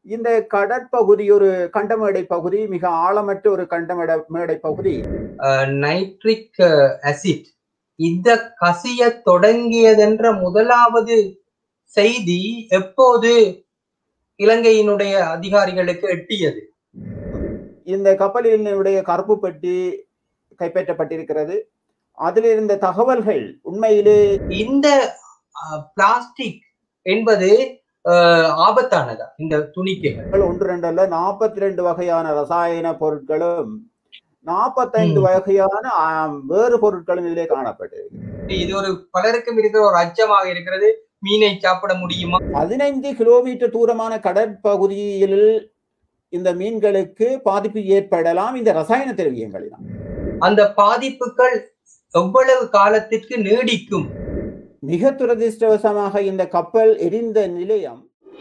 இந்த கடற்பகுதி ஒரு கண்டமேடை பகுதி மிக ஆழமற்ற ஒரு கண்டமேட மேடை பகுதி நைட்ரிக் அசிட் இந்த கசிய தொடங்கியதென்ற முதலாவது செய்தி எப்போது இலங்கையினுடைய அதிகாரிகளுக்கு எட்டியது இந்த கப்பலினுடைய கருப்பு பெட்டி கைப்பற்றப்பட்டிருக்கிறது அதில் இருந்த தகவல்கள் உண்மையிலே இந்த பிளாஸ்டிக் என்பது அஹ், ஆபத்தானதா இந்த துணிக்கைகள் ஒன்று ரெண்டு அல்ல நாற்பத்தி ரெண்டு வகையான ரசாயன பொருட்களும் நாற்பத்தைந்து ம். வகையான ஆம், வேறு பொருட்களும் இதிலே காணப்பட்டது இது ஒரு பலருக்கும் இருக்கிற ஒரு அச்சமாக இருக்கிறது மீனை சாப்பிட முடியுமா பதினைந்து கிலோமீட்டர் தூரமான கடற்பகுதியில் இந்த மீன்களுக்கு பாதிப்பு ஏற்படலாம் இந்த ரசாயன திரவியங்களினால் அந்த பாதிப்புகள் எவ்வளவு காலத்திற்கு நீடிக்கும் மிக துரதிருஷ்டவசமாக இந்த கப்பல் எரிந்த நிலையம்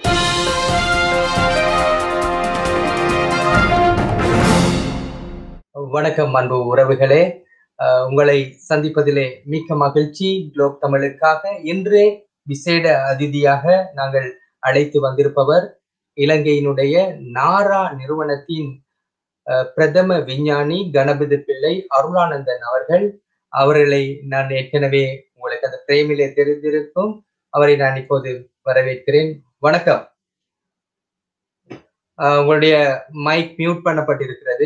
வணக்கம் அன்பு உறவுகளே அஹ், உங்களை சந்திப்பதிலே மிக்க மகிழ்ச்சி குளோப் தமிழுக்காக இன்று விசேட அதிதியாக நாங்கள் அழைத்து வந்திருப்பவர் இலங்கையினுடைய நாரா நிறுவனத்தின் அஹ், பிரதம விஞ்ஞானி கணபதி பிள்ளை அருளானந்தன் அவர்கள் அவர்களை நான் ஏற்கனவே உங்களுக்கு அந்த பிரேமிலே தெரிந்திருக்கும் அவரை நான் இப்போது வரவேற்கிறேன் வணக்கம் அஹ், உங்களுடைய மைக் மியூட் பண்ணப்பட்டிருக்கிறது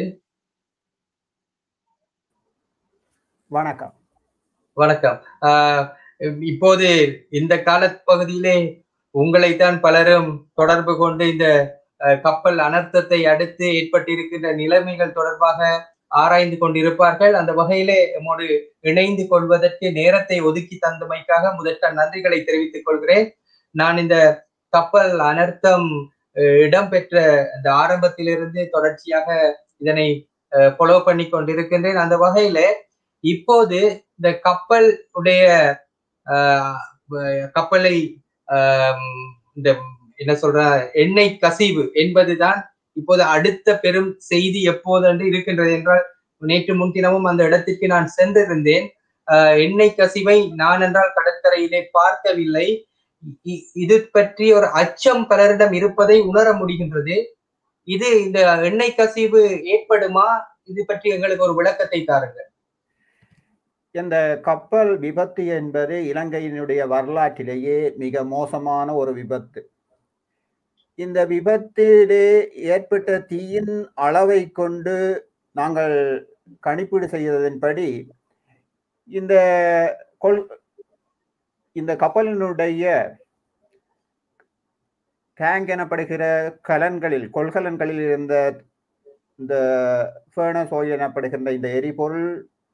வணக்கம் வணக்கம் ஆஹ் இப்போது இந்த கால பகுதியிலே உங்களைத்தான் பலரும் தொடர்பு கொண்டு இந்த அஹ், கப்பல் அனர்த்தத்தை அடுத்து ஏற்பட்டிருக்கின்ற நிலைமைகள் தொடர்பாக ஆராய்ந்து கொண்டிருப்பார்கள் அந்த வகையிலே நம்மோடு இணைந்து கொள்வதற்கு நேரத்தை ஒதுக்கி தந்தமைக்காக முதற்க நன்றிகளை தெரிவித்துக் கொள்கிறேன் நான் இந்த கப்பல் அனர்த்தம் அஹ், இடம்பெற்ற இந்த ஆரம்பத்திலிருந்து தொடர்ச்சியாக இதனை ஃபாலோ பண்ணி கொண்டிருக்கின்றேன் அந்த வகையில இப்போது இந்த கப்பல் உடைய ஆஹ், வ- கப்பலை ஆம், இந்த என்ன சொல்ற எண்ணெய் கசிவு என்பதுதான் இப்போது அடுத்த பெரும் செய்தி எப்போது என்று இருக்கின்றது என்றால் நேற்று முன்தினமும் அந்த இடத்திற்கு நான் சென்றிருந்தேன் ஆஹ், எண்ணெய் கசிவை நான் என்றால் கடற்கரையிலே பார்க்கவில்லை இ- இது பற்றி ஒரு அச்சம் பலரிடம் இருப்பதை உணர முடிகின்றது இது இந்த எண்ணெய் கசிவு ஏற்படுமா இது பற்றி எங்களுக்கு ஒரு விளக்கத்தை தாருங்கள் இந்த கப்பல் விபத்து என்பது இலங்கையினுடைய வரலாற்றிலேயே மிக மோசமான ஒரு விபத்து இந்த விபத்திலே ஏற்பட்ட தீயின் அளவை கொண்டு நாங்கள் கணிப்பீடு செய்ததன்படி இந்த கொள் இந்த கப்பலினுடைய டேங்க் எனப்படுகிற கலன்களில் கொள்கலன்களில் இருந்த இந்த ஃபேனஸ் ஆயில் எனப்படுகின்ற இந்த எரிபொருள்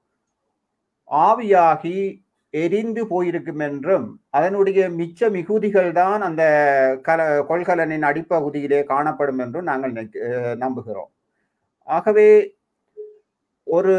ஆவியாகி எரிந்து போயிருக்கும் என்றும் அதனுடைய மிச்ச மிகுதிகள் தான் அந்த கல கொள்கலனின் அடிப்பகுதியிலே காணப்படும் என்றும் நாங்கள் நினைக்க- அஹ் நம்புகிறோம் ஆகவே ஒரு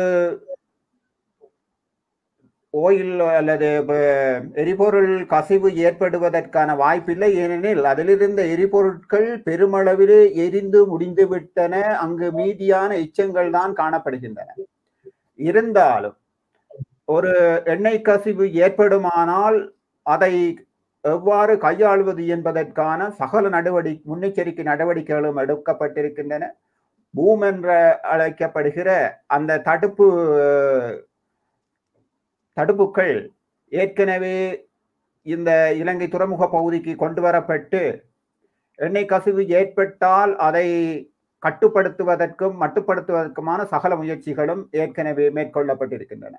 ஓயில் அல்லது ப- எரிபொருள் கசிவு ஏற்படுவதற்கான வாய்ப்பில்லை ஏனெனில் அதிலிருந்த எரிபொருட்கள் பெருமளவிலே எரிந்து முடிந்து விட்டன அங்கு மீதியான எச்சங்கள் தான் காணப்படுகின்றன இருந்தாலும் ஒரு எண்ணெய் கசிவு ஏற்படுமானால் அதை எவ்வாறு கையாளுவது என்பதற்கான சகல நடவடி முன்னெச்சரிக்கை நடவடிக்கைகளும் எடுக்கப்பட்டிருக்கின்றன பூம் என்ற அழைக்கப்படுகிற அந்த தடுப்பு தடுப்புகள் ஏற்கனவே இந்த இலங்கை துறைமுக பகுதிக்கு கொண்டு வரப்பட்டு எண்ணெய் கசிவு ஏற்பட்டால் அதை கட்டுப்படுத்துவதற்கும் மட்டுப்படுத்துவதற்குமான சகல முயற்சிகளும் ஏற்கனவே மேற்கொள்ளப்பட்டிருக்கின்றன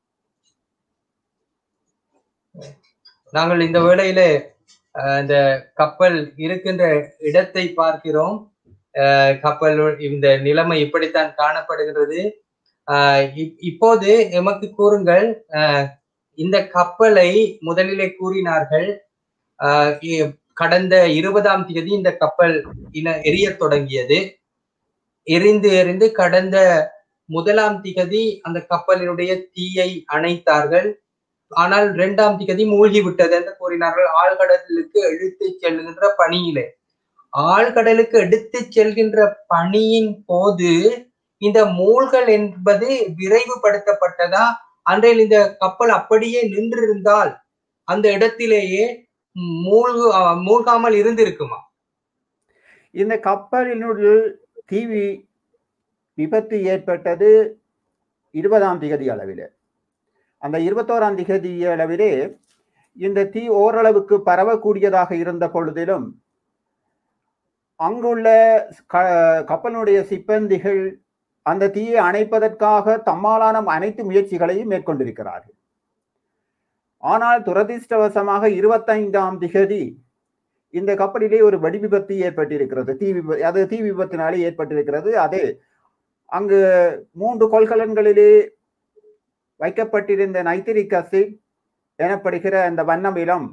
நாங்கள் இந்த வேளையில அஹ், இந்த கப்பல் இருக்கின்ற இடத்தை பார்க்கிறோம் அஹ், கப்பல் இந்த நிலைமை இப்படித்தான் காணப்படுகிறது அஹ், இப்- இப்போது எமக்கு கூறுங்கள் அஹ், இந்த கப்பலை முதலிலே கூறினார்கள் அஹ், இ- கடந்த இருபதாம் தேதி இந்த கப்பல் இன எரியத் தொடங்கியது எரிந்து எரிந்து கடந்த முதலாம் திகதி அந்த கப்பலினுடைய தீயை அணைத்தார்கள் ஆனால் இரண்டாம் திகதி மூழ்கி விட்டது என்று கூறினார்கள் ஆழ்கடலுக்கு எடுத்து செல்கின்ற பணியிலே ஆழ்கடலுக்கு எடுத்து செல்கின்ற பணியின் போது இந்த மூழ்கல் என்பது விரைவுபடுத்தப்பட்டதா அன்றையில் இந்த கப்பல் அப்படியே நின்றிருந்தால் அந்த இடத்திலேயே மூழ்கு அஹ் மூழ்காமல் இருந்திருக்குமா இந்த கப்பலினுள் தீ வி- விபத்து ஏற்பட்டது இருபதாம் திகதி அளவிலே அந்த இருபத்தோராம் திகதி அளவிலே இந்த தீ ஓரளவுக்கு பரவக்கூடியதாக இருந்த பொழுதிலும் அங்குள்ள க- கப்பலுடைய சிப்பந்திகள் அந்த தீயை அணைப்பதற்காக தம்மாலான அனைத்து முயற்சிகளையும் மேற்கொண்டிருக்கிறார்கள் ஆனால் துரதிர்ஷ்டவசமாக இருபத்தைந்தாம் திகதி இந்த கப்பலிலே ஒரு வெடி விபத்து ஏற்பட்டிருக்கிறது தீ விபத்து அது தீ விபத்தினாலே ஏற்பட்டிருக்கிறது அது அங்கு மூன்று கொள்கலன்களிலே வைக்கப்பட்டிருந்த நைத்திரிக் அசிட் எனப்படுகிற அந்த வண்ணமிலம்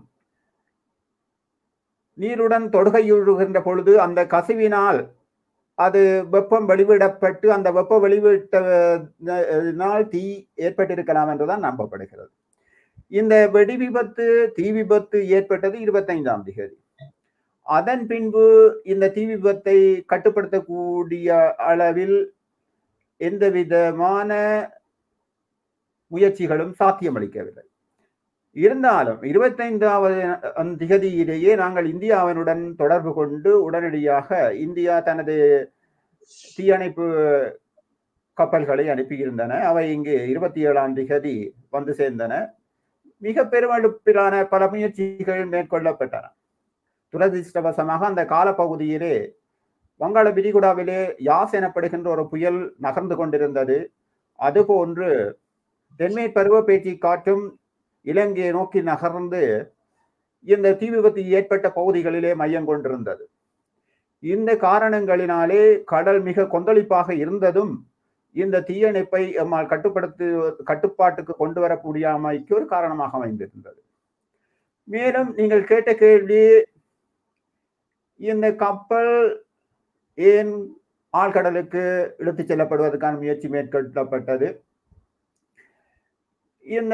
நீருடன் தொடுகையுறுகின்ற பொழுது அந்த கசிவினால் அது வெப்பம் வெளிவிடப்பட்டு அந்த வெப்ப வெளிவிட்டனால் தீ ஏற்பட்டிருக்கலாம் என்றுதான் நம்பப்படுகிறது இந்த வெடி விபத்து தீ விபத்து ஏற்பட்டது இருபத்தைந்தாம் திகதி அதன் பின்பு இந்த தீ விபத்தை கட்டுப்படுத்தக்கூடிய அளவில் எந்த விதமான முயற்சிகளும் சாத்தியமளிக்கவில்லை இருந்தாலும் இருபத்தைந்தாவது திகதியிலேயே நாங்கள் இந்தியாவினுடன் தொடர்பு கொண்டு உடனடியாக இந்தியா தனது தீயணைப்பு கப்பல்களை அனுப்பியிருந்தன அவை இங்கு இருபத்தி ஏழாம் திகதி வந்து சேர்ந்தன மிக பெருமளப்பிலான பல முயற்சிகள் மேற்கொள்ளப்பட்டன துரதிர்ஷ்டவசமாக அந்த காலப்பகுதியிலே வங்காள விரிகுடாவிலே யாஸ் எனப்படுகின்ற ஒரு புயல் நகர்ந்து கொண்டிருந்தது அதுபோன்று தென்மை பருவ பேச்சு காற்றும் இலங்கையை நோக்கி நகர்ந்து இந்த தீ விபத்து ஏற்பட்ட பகுதிகளிலே மையம் கொண்டிருந்தது இந்த காரணங்களினாலே கடல் மிக கொந்தளிப்பாக இருந்ததும் இந்த தீயணைப்பை நம்மால் கட்டுப்படுத்து கட்டுப்பாட்டுக்கு கொண்டு வரக்கூடியமைக்கு ஒரு காரணமாக அமைந்திருந்தது மேலும் நீங்கள் கேட்ட கேள்வி இந்த கப்பல் ஏன் ஆழ்கடலுக்கு இழுத்துச் செல்லப்படுவதற்கான முயற்சி மேற்கொள்ளப்பட்டது இந்த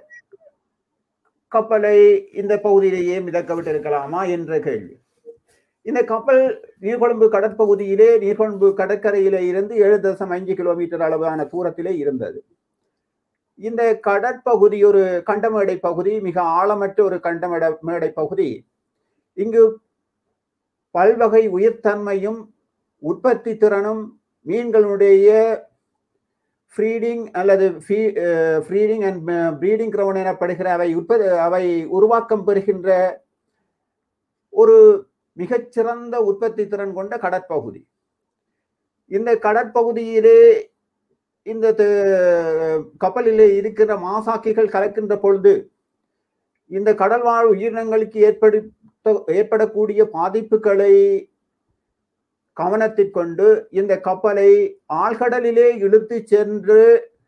கப்பலை இந்த பகுதியிலேயே மிதக்க விட்டிருக்கலாமா என்ற கேள்வி இந்த கப்பல் நீர்கொழும்பு கடற்பகுதியிலே நீர்கொழும்பு கடற்கரையிலே இருந்து ஏழு தசம் அஞ்சு கிலோமீட்டர் அளவான தூரத்திலே இருந்தது இந்த கடற்பகுதி ஒரு கண்டமேடை பகுதி மிக ஆழமற்ற ஒரு கண்டமேட மேடை பகுதி இங்கு பல்வகை உயிர்த்தன்மையும் உற்பத்தி திறனும் மீன்களுடைய ஃப்ரீடிங் அல்லது ஃப்ரீடிங் அண்ட் ப்ரீடிங் கிரவுண்ட் எனப்படுகிற அவை உற்பத்தி அவை உருவாக்கம் பெறுகின்ற ஒரு மிகச்சிறந்த உற்பத்தி திறன் கொண்ட கடற்பகுதி இந்த கடற்பகுதியிலே இந்த கப்பலிலே இருக்கிற மாசாக்கிகள் கலக்கின்ற பொழுது இந்த கடல்வாழ் உயிரினங்களுக்கு ஏற்படுத்த ஏற்படக்கூடிய பாதிப்புகளை கவனத்திற்கொண்டு இந்த கப்பலை ஆழ்கடலிலே இழுத்து சென்று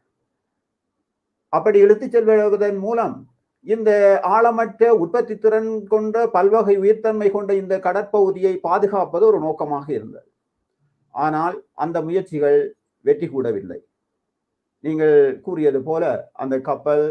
அப்படி இழுத்து செல்வதன் மூலம் இந்த ஆழமற்ற உற்பத்தி திறன் கொண்ட பல்வகை உயிர்த்தன்மை கொண்ட இந்த கடற்பகுதியை பாதுகாப்பது ஒரு நோக்கமாக இருந்தது ஆனால் அந்த முயற்சிகள் வெற்றி கூடவில்லை நீங்கள் கூறியது போல அந்த கப்பல்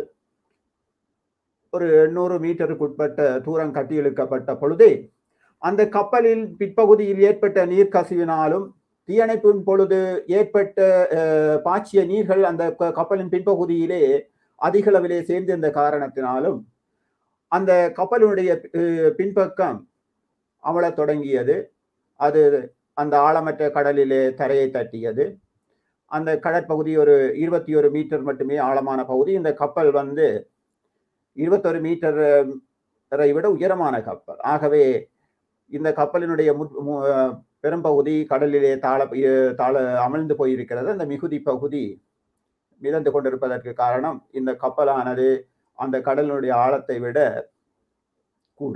ஒரு எண்ணூறு மீட்டருக்கு உட்பட்ட தூரம் கட்டி இழுக்கப்பட்ட பொழுதே அந்த கப்பலில் பிற்பகுதியில் ஏற்பட்ட நீர் கசிவினாலும் தீயணைப்பின் பொழுது ஏற்பட்ட பாய்ச்சிய நீர்கள் அந்த கப்பலின் பின்பகுதியிலே அதிக அளவிலே சேர்ந்திருந்த காரணத்தினாலும் அந்த கப்பலினுடைய பின்பக்கம் அமல தொடங்கியது அது அந்த ஆழமற்ற கடலிலே தரையை தட்டியது அந்த கடற்பகுதி ஒரு இருபத்தி ஒரு மீட்டர் மட்டுமே ஆழமான பகுதி இந்த கப்பல் வந்து இருபத்தொரு மீட்டரை விட உயரமான கப்பல் ஆகவே இந்த கப்பலினுடைய பெரும்பகுதி கடலிலே தாழ தாழ அமிழ்ந்து போயிருக்கிறது அந்த மிகுதி பகுதி மிதந்து கொண்டிருப்பதற்கு காரணம் இந்த கப்பலானது அந்த கடலினுடைய ஆழத்தை விட கூட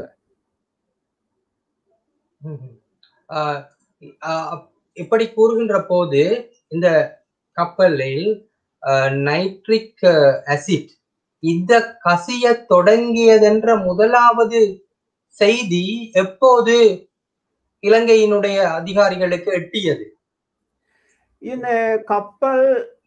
இப்படி கூறுகின்ற போது இந்த கப்பலில் நைட்ரிக் அசிட் இந்த கசிய தொடங்கியதென்ற முதலாவது செய்தி எப்போது இலங்கையினுடைய அதிகாரிகளுக்கு எட்டியது இந்த கப்பல்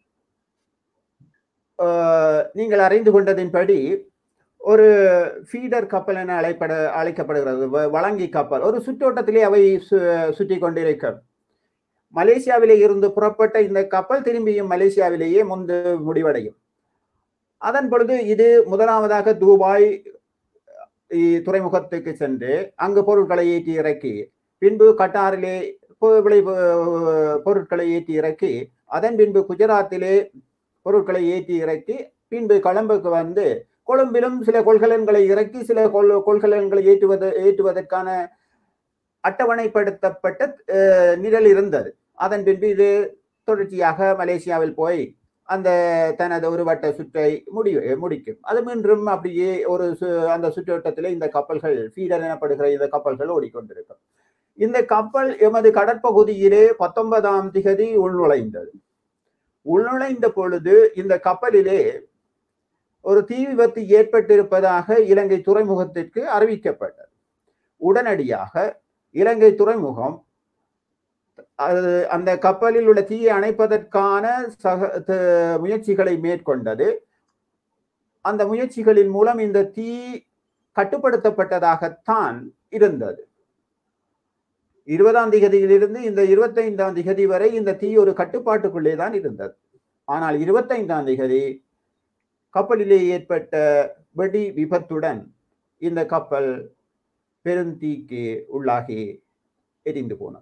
நீங்கள் அறிந்து கொண்டதின்படி ஒரு ஃபீடர் கப்பல் என அழைப்பட அழைக்கப்படுகிறது வழங்கி கப்பல் ஒரு சுற்றோட்டத்திலே அவை சுற்றி கொண்டிருக்கும் மலேசியாவிலே இருந்து புறப்பட்ட இந்த கப்பல் திரும்பியும் மலேசியாவிலேயே முந்து முடிவடையும் அதன் பொழுது இது முதலாவதாக துபாய் துறைமுகத்துக்கு சென்று அங்கு பொருட்களை ஏற்றி இறக்கி பின்பு கட்டாரிலே பொ- விளை பொ- பொருட்களை ஏற்றி இறக்கி அதன் பின்பு குஜராத்திலே பொருட்களை ஏற்றி இறக்கி பின்பு கொழும்புக்கு வந்து கொழும்பிலும் சில கொள்கலன்களை இறக்கி சில கொள் கொள்கலன்களை ஏற்றுவது ஏற்றுவதற்கான அட்டவணைப்படுத்தப்பட்ட அஹ், நிரல் இருந்தது அதன் பின்பு இது தொடர்ச்சியாக மலேசியாவில் போய் அந்த தனது ஒரு வட்ட சுற்றை முடி முடிக்கும் அது மீண்டும் அப்படியே ஒரு சு- அந்த சுற்றுவட்டத்தில் இந்த கப்பல்கள் ஃபீடர் எனப்படுகிற இந்த கப்பல்கள் ஓடிக்கொண்டிருக்கும் இந்த கப்பல் எமது கடற்பகுதியிலே பத்தொன்பதாம் திகதி உள்நுழைந்தது உள்நுழைந்த பொழுது இந்த கப்பலிலே ஒரு தீ விபத்து ஏற்பட்டிருப்பதாக இலங்கை துறைமுகத்திற்கு அறிவிக்கப்பட்டது உடனடியாக இலங்கை துறைமுகம் அது அந்த கப்பலில் உள்ள தீயை அணைப்பதற்கான சக த- முயற்சிகளை மேற்கொண்டது அந்த முயற்சிகளின் மூலம் இந்த தீ கட்டுப்படுத்தப்பட்டதாகத்தான் இருந்தது இருபதாம் திகதியிலிருந்து இந்த இருபத்தைந்தாம் திகதி வரை இந்த தீ ஒரு கட்டுப்பாட்டுக்குள்ளே தான் இருந்தது ஆனால் இருபத்தைந்தாம் திகதி கப்பலிலே ஏற்பட்ட வெடி விபத்துடன் இந்த கப்பல் பெருந்தீக்கு உள்ளாகி எரிந்து போனது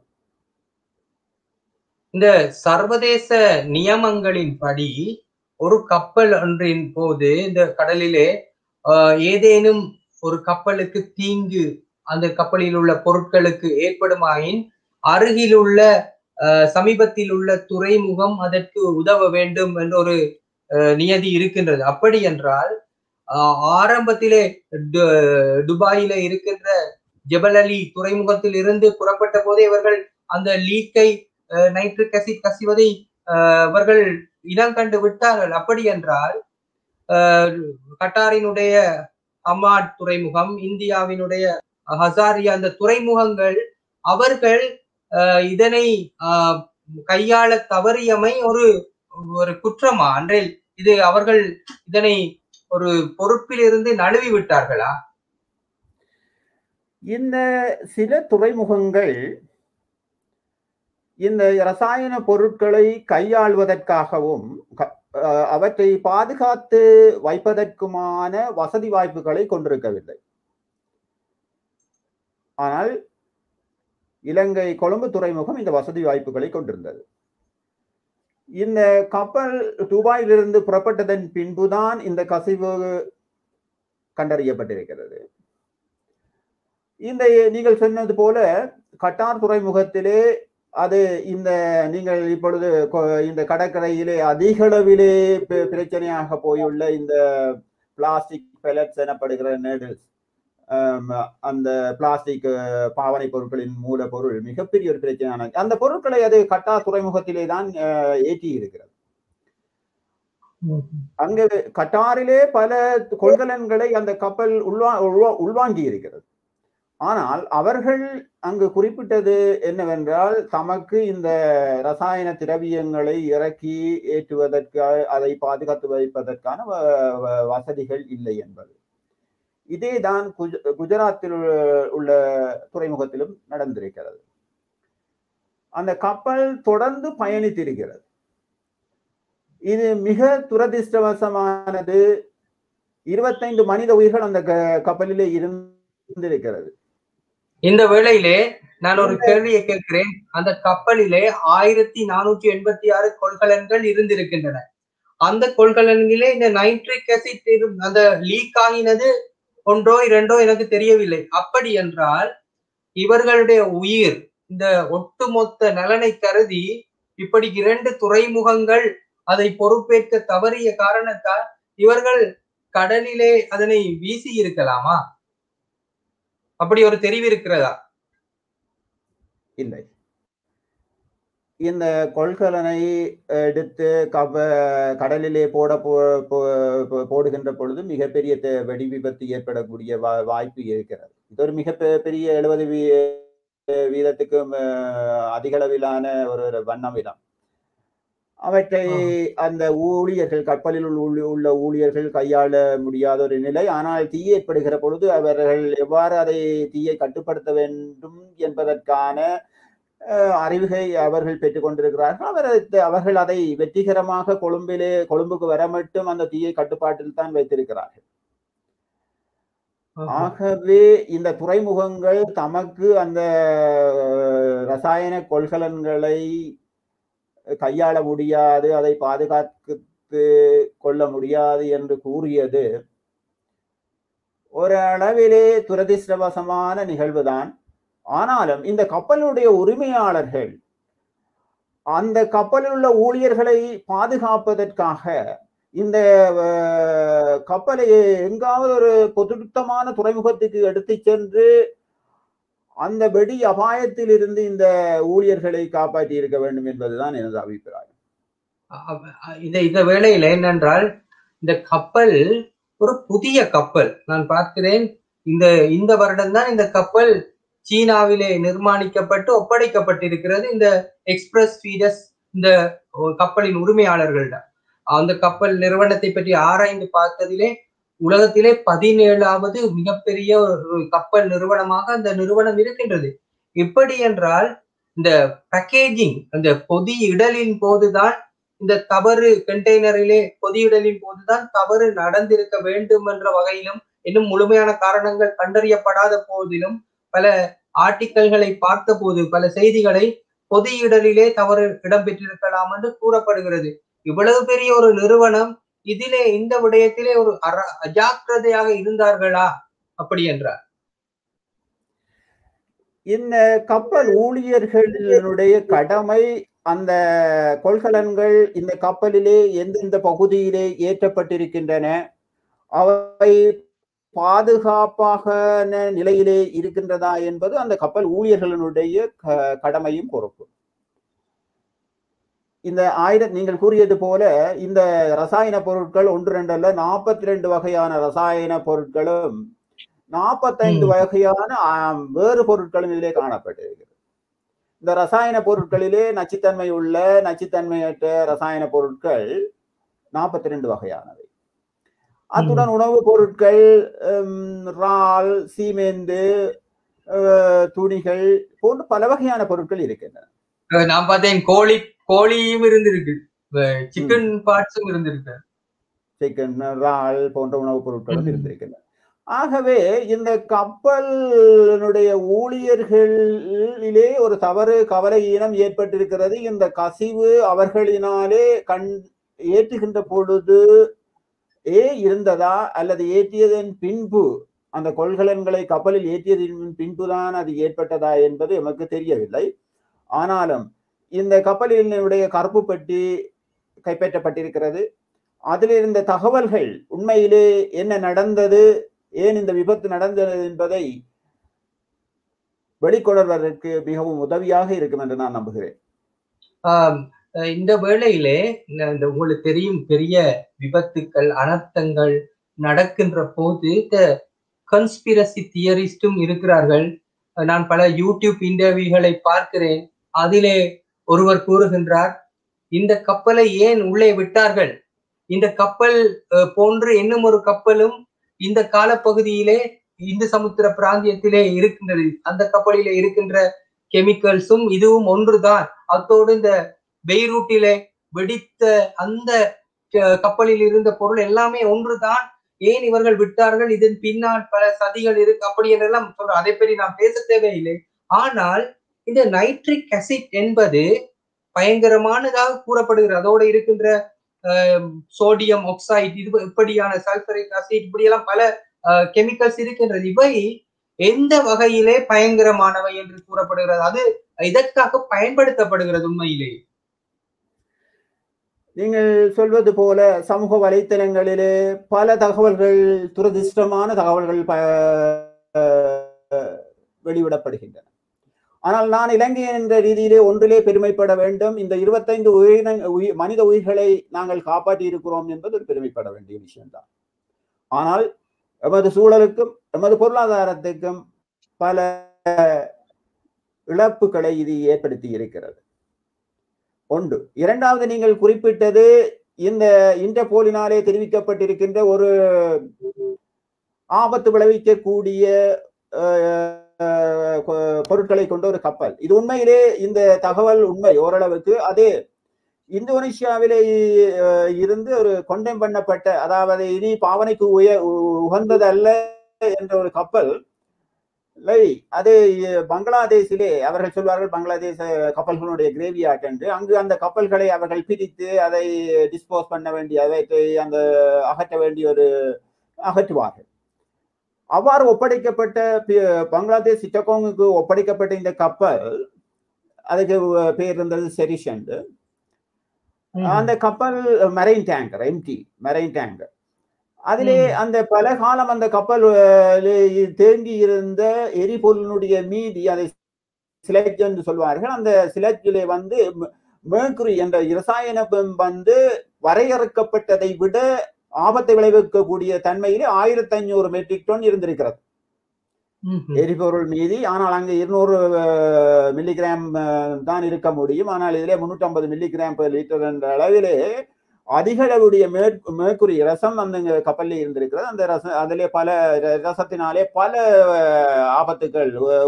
இந்த சர்வதேச நியமங்களின்படி ஒரு கப்பல் ஒன்றின் போது இந்த கடலிலே ஆஹ், ஏதேனும் ஒரு கப்பலுக்கு தீங்கு அந்த கப்பலில் உள்ள பொருட்களுக்கு ஏற்படுமாயின் அருகில் உள்ள ஆஹ், சமீபத்தில் உள்ள துறைமுகம் அதற்கு உதவ வேண்டும் என்ற ஒரு ஆஹ், நியதி இருக்கின்றது அப்படி என்றால் ஆஹ், ஆரம்பத்திலே டு- துபாயில இருக்கின்ற ஜெபல் அலி துறைமுகத்தில் இருந்து புறப்பட்ட போதே இவர்கள் அந்த லீக்கை நைட்ரிக் அசிட் கசிவதை ஆஹ், அவர்கள் இனம் கண்டு விட்டார்கள் அப்படி என்றால் ஆஹ், கட்டாரினுடைய அமாட் துறைமுகம் இந்தியாவினுடைய ஹசாரியா அந்த துறைமுகங்கள் அவர்கள் ஆஹ், இதனை ஆஹ், கையாள தவறியமை ஒரு ஒரு குற்றமா அன்றில் இது அவர்கள் இதனை ஒரு பொறுப்பில் இருந்து நழுவி விட்டார்களா இந்த சில துறைமுகங்கள் இந்த ரசாயன பொருட்களை கையாள்வதற்காகவும் க- அஹ் அவற்றை பாதுகாத்து வைப்பதற்குமான வசதி வாய்ப்புகளை கொண்டிருக்கவில்லை ஆனால் இலங்கை கொழும்பு துறைமுகம் இந்த வசதி வாய்ப்புகளை கொண்டிருந்தது இந்த கப்பல் துபாயிலிருந்து புறப்பட்டதன் பின்புதான் இந்த கசிவு கண்டறியப்பட்டிருக்கிறது இந்த நீங்கள் சொன்னது போல கட்டார் துறைமுகத்திலே அது இந்த நீங்கள் இப்பொழுது கொ- இந்த கடற்கரையிலே அதிக அளவிலே பி- பிரச்சனையாக போயுள்ள இந்த பிளாஸ்டிக் பெலட்ஸ் எனப்படுகிற நெடில்ஸ் அந்த பிளாஸ்டிக் பாவனை பொருட்களின் மூலப்பொருள் மிகப்பெரிய ஒரு பிரச்சனையான அந்த பொருட்களை அது கட்டார் துறைமுகத்திலே தான் அஹ், ஏற்றி இருக்கிறது அங்கு கட்டாரிலே பல கொள்கலன்களை அந்த கப்பல் உள்வா உள்வா- உள்வாங்கி இருக்கிறது ஆனால் அவர்கள் அங்கு குறிப்பிட்டது என்னவென்றால் தமக்கு இந்த ரசாயன திரவியங்களை இறக்கி ஏற்றுவதற்கு அதை பாதுகாத்து வைப்பதற்கான வ- வ- வசதிகள் இல்லை என்பது இதேதான் குஜ குஜராத்தில் உள்ள- உள்ள துறைமுகத்திலும் நடந்திருக்கிறது அந்த கப்பல் தொடர்ந்து பயணித்திருக்கிறது இது மிக துரதிர்ஷ்டவசமானது இருபத்தைந்து மனித உயிர்கள் அந்த க- கப்பலிலே இருந்திருக்கிறது இந்த வேளையிலே நான் ஒரு கேள்வியை கேட்கிறேன் அந்த கப்பலிலே ஆயிரத்தி நானூற்றி எண்பத்தி ஆறு கொள்கலன்கள் இருந்திருக்கின்றன அந்த கொள்கலன்களே இந்த நைட்ரிக் அசிட் அந்த லீக் ஆகினது ஒன்றோ இரண்டோ எனக்கு தெரியவில்லை அப்படி என்றால் இவர்களுடைய உயிர் இந்த ஒட்டுமொத்த நலனை கருதி இப்படி இரண்டு துறைமுகங்கள் அதை பொறுப்பேற்க தவறிய காரணத்தால் இவர்கள் கடலிலே அதனை வீசி இருக்கலாமா அப்படி ஒரு தெரிவு இருக்கிறதா இல்லை இந்த கொள்கலனை எடுத்து கவ கடலிலே போட போ- போ- போ- போடுகின்ற பொழுது மிகப்பெரிய தெ- வெடி விபத்து ஏற்படக்கூடிய வா- வாய்ப்பு இருக்கிறது இது ஒரு மிக பெ- பெரிய எழுபது வீதத்துக்கும் அஹ், அதிக அளவிலான ஒரு ஒரு வண்ணம் இடம் அவற்றை அந்த ஊழியர்கள் கப்பலில் உள்ள ஊழி- உள்ள ஊழியர்கள் கையாள முடியாத ஒரு நிலை ஆனால் தீ ஏற்படுகிற பொழுது அவர்கள் எவ்வாறு அதை தீயை கட்டுப்படுத்த வேண்டும் என்பதற்கான அஹ், அறிவுகை அவர்கள் பெற்றுக்கொண்டிருக்கிறார்கள் அவர் அதை- அவர்கள் அதை வெற்றிகரமாக கொழும்பிலே கொழும்புக்கு வர மட்டும் அந்த தீயை கட்டுப்பாட்டில் தான் வைத்திருக்கிறார்கள் ஆகவே இந்த துறைமுகங்கள் தமக்கு அந்த ரசாயன கொள்கலன்களை கையாள முடியாது அதை பாதுகாத்து கொள்ள முடியாது என்று கூறியது ஒரு அளவிலே துரதிருஷ்டவசமான நிகழ்வுதான் ஆனாலும் இந்த கப்பலுடைய உரிமையாளர்கள் அந்த கப்பலில் உள்ள ஊழியர்களை பாதுகாப்பதற்காக இந்த கப்பலை எங்காவது ஒரு பொதுத்தமான துறைமுகத்துக்கு எடுத்து சென்று அந்த வெடி அபாயத்தில் இருந்து இந்த ஊழியர்களை காப்பாற்றி இருக்க வேண்டும் என்பதுதான் எனது அபிப்பிராயம் இந்த இந்த வேளையில என்னென்றால் இந்த கப்பல் ஒரு புதிய கப்பல் நான் பார்க்கிறேன் இந்த இந்த வருடம் தான் இந்த கப்பல் சீனாவிலே நிர்மாணிக்கப்பட்டு ஒப்படைக்கப்பட்டிருக்கிறது இந்த எக்ஸ்பிரஸ் ஃபீடஸ் இந்த கப்பலின் உரிமையாளர்களிடம் அந்த கப்பல் நிறுவனத்தை பற்றி ஆராய்ந்து பார்த்ததிலே உலகத்திலே பதினேழாவது மிகப்பெரிய ஒரு கப்பல் நிறுவனமாக அந்த நிறுவனம் இருக்கின்றது எப்படி என்றால் இந்த பேக்கேஜிங் அந்த பொதி இடலின் போதுதான் இந்த தவறு கண்டெய்னரிலே பொதியிடலின் போதுதான் தவறு நடந்திருக்க வேண்டும் என்ற வகையிலும் இன்னும் முழுமையான காரணங்கள் கண்டறியப்படாத போதிலும் பல ஆர்டிக்கல்களை பார்த்த போது பல செய்திகளை பொதியிடலிலே தவறு இடம்பெற்றிருக்கலாம் என்று கூறப்படுகிறது இவ்வளவு பெரிய ஒரு நிறுவனம் இதிலே இந்த விடயத்திலே ஒரு அர அஜாக்கிரதையாக இருந்தார்களா அப்படி என்றார் இந்த கப்பல் ஊழியர்களுடைய கடமை அந்த கொள்கலன்கள் இந்த கப்பலிலே எந்தெந்த பகுதியிலே ஏற்றப்பட்டிருக்கின்றன அவை பாதுகாப்பாக நிலையிலே இருக்கின்றதா என்பது அந்த கப்பல் ஊழியர்களுடைய கடமையும் பொறுப்பு இந்த ஆயிரம் நீங்கள் கூறியது போல இந்த ரசாயன பொருட்கள் ஒன்று ரெண்டு அல்ல நாற்பத்தி ரெண்டு வகையான ரசாயன பொருட்களும் நாற்பத்தைந்து வகையான வேறு பொருட்களும் இதிலே காணப்பட்டிருக்கிறது இந்த ரசாயன பொருட்களிலே நச்சுத்தன்மை உள்ள நச்சுத்தன்மையற்ற ரசாயன பொருட்கள் நாற்பத்தி ரெண்டு வகையானவை அத்துடன் உணவுப் பொருட்கள் இறால் சீமேந்து துணிகள் போன்ற பல வகையான பொருட்கள் இருக்கின்றன நான் பார்த்தேன் கோழி கோழியும் இருந்திருக்கு சிக்கன் பார்ட்ஸும் இருந்திருக்கு சிக்கன் இறால் போன்ற உணவுப் பொருட்களும் இருந்திருக்கின்றன ஆகவே இந்த கப்பலினுடைய ஊழியர்களிலே ஒரு தவறு கவலை ஈனம் ஏற்பட்டிருக்கிறது இந்த கசிவு அவர்களினாலே கண் ஏற்றுகின்ற பொழுது ஏ இருந்ததா அல்லது ஏற்றியதன் பின்பு அந்த கொள்கலன்களை கப்பலில் ஏற்றியதன் பின்புதான் அது ஏற்பட்டதா என்பது எமக்கு தெரியவில்லை ஆனாலும் இந்த கப்பலினுடைய கருப்பு பெட்டி கைப்பற்றப்பட்டிருக்கிறது அதில் இருந்த தகவல்கள் உண்மையிலே என்ன நடந்தது ஏன் இந்த விபத்து நடந்தது என்பதை வெளிக்கொணர்வதற்கு மிகவும் உதவியாக இருக்கும் என்று நான் நம்புகிறேன் இந்த வேளையிலே இந்த உங்களுக்கு தெரியும் பெரிய விபத்துக்கள் அனர்த்தங்கள் நடக்கின்ற போது இந்த கன்ஸ்பிரசி தியரிஸ்டும் இருக்கிறார்கள் நான் பல யூடியூப் இன்டர்வியூகளை பார்க்கிறேன் அதிலே ஒருவர் கூறுகின்றார் இந்த கப்பலை ஏன் உள்ளே விட்டார்கள் இந்த கப்பல் போன்று இன்னும் ஒரு கப்பலும் இந்த காலப்பகுதியிலே இந்து சமுத்திர பிராந்தியத்திலே இருக்கின்றது அந்த கப்பலிலே இருக்கின்ற கெமிக்கல்ஸும் இதுவும் ஒன்றுதான் அத்தோடு இந்த பெய்ரூட்டிலே வெடித்த அந்த கப்பலில் இருந்த பொருள் எல்லாமே ஒன்றுதான் ஏன் இவர்கள் விட்டார்கள் இதன் பின்னால் பல சதிகள் இருக்கு அப்படி என்றெல்லாம் சொல்ற அதை பற்றி நாம் பேச தேவையில்லை ஆனால் இந்த நைட்ரிக் அசிட் என்பது பயங்கரமானதாக கூறப்படுகிறது அதோடு இருக்கின்ற சோடியம் ஆக்சைடு இது இப்படியான சல்பரிக் அசிட் இப்படியெல்லாம் பல கெமிக்கல்ஸ் இருக்கின்றது இவை எந்த வகையிலே பயங்கரமானவை என்று கூறப்படுகிறது அது இதற்காக பயன்படுத்தப்படுகிறது உண்மையிலே நீங்கள் சொல்வது போல சமூக வலைத்தளங்களிலே பல தகவல்கள் துரதிருஷ்டமான தகவல்கள் வெளிவிடப்படுகின்றன ஆனால் நான் இலங்கை என்ற ரீதியிலே ஒன்றிலே பெருமைப்பட வேண்டும் இந்த இருபத்தைந்து உயிரின உயிர் மனித உயிர்களை நாங்கள் காப்பாற்றி இருக்கிறோம் என்பது ஒரு பெருமைப்பட வேண்டிய விஷயம்தான் ஆனால் எமது சூழலுக்கும் எமது பொருளாதாரத்துக்கும் பல இழப்புகளை இது ஏற்படுத்தி இருக்கிறது ஒன்று இரண்டாவது நீங்கள் குறிப்பிட்டது இந்த இன்டர்போலினாலே தெரிவிக்கப்பட்டிருக்கின்ற ஒரு ஆபத்து விளைவிக்கக்கூடிய பொருட்களை கொண்ட ஒரு கப்பல் இது உண்மையிலே இந்த தகவல் உண்மை ஓரளவுக்கு அது இந்தோனேஷியாவிலே இருந்து ஒரு கொண்டேம் பண்ணப்பட்ட அதாவது இனி பாவனைக்கு உய உகந்தது அல்ல என்ற ஒரு கப்பல் லை அது பங்களாதேஷிலே அவர்கள் சொல்வார்கள் பங்களாதேஷ கப்பல்களுடைய கிரேவியாட் என்று அங்கு அந்த கப்பல்களை அவர்கள் பிரித்து அதை டிஸ்போஸ் பண்ண வேண்டிய அதை அந்த அகற்ற வேண்டிய ஒரு அகற்றுவார்கள் அவ்வாறு ஒப்படைக்கப்பட்ட பங்களாதேஷ் சிட்டகோங்குக்கு ஒப்படைக்கப்பட்ட இந்த கப்பல் அதுக்கு பேர் இருந்தது செரிஷன் அந்த கப்பல் marine tanker MT marine tanker அதிலே அந்த பல காலம் அந்த கப்பல் தேங்கி இருந்த எரிபொருளினுடைய மீதி அதை சிலஜ் என்று சொல்வார்கள் அந்த சிலஜிலே வந்து மேர்குரி என்ற இரசாயன வந்து வரையறுக்கப்பட்டதை விட ஆபத்தை விளைவிக்கக்கூடிய தன்மையிலே ஆயிரத்தி ஐநூறு மெட்ரிக் டன் இருந்திருக்கிறது எரிபொருள் மீதி ஆனால் அங்கு இருநூறு மில்லிகிராம் தான் இருக்க முடியும் ஆனால் இதிலே முன்னூற்றி ஐம்பது மில்லிகிராம் பெர் லிட்டர் என்ற அளவிலே அதிக அளவுடைய மேற்குறி ரசம் அந்த கப்பலில் இருந்திருக்கிறது அந்த ரசம் அதிலே பல ரசத்தினாலே பல ஆபத்துகள்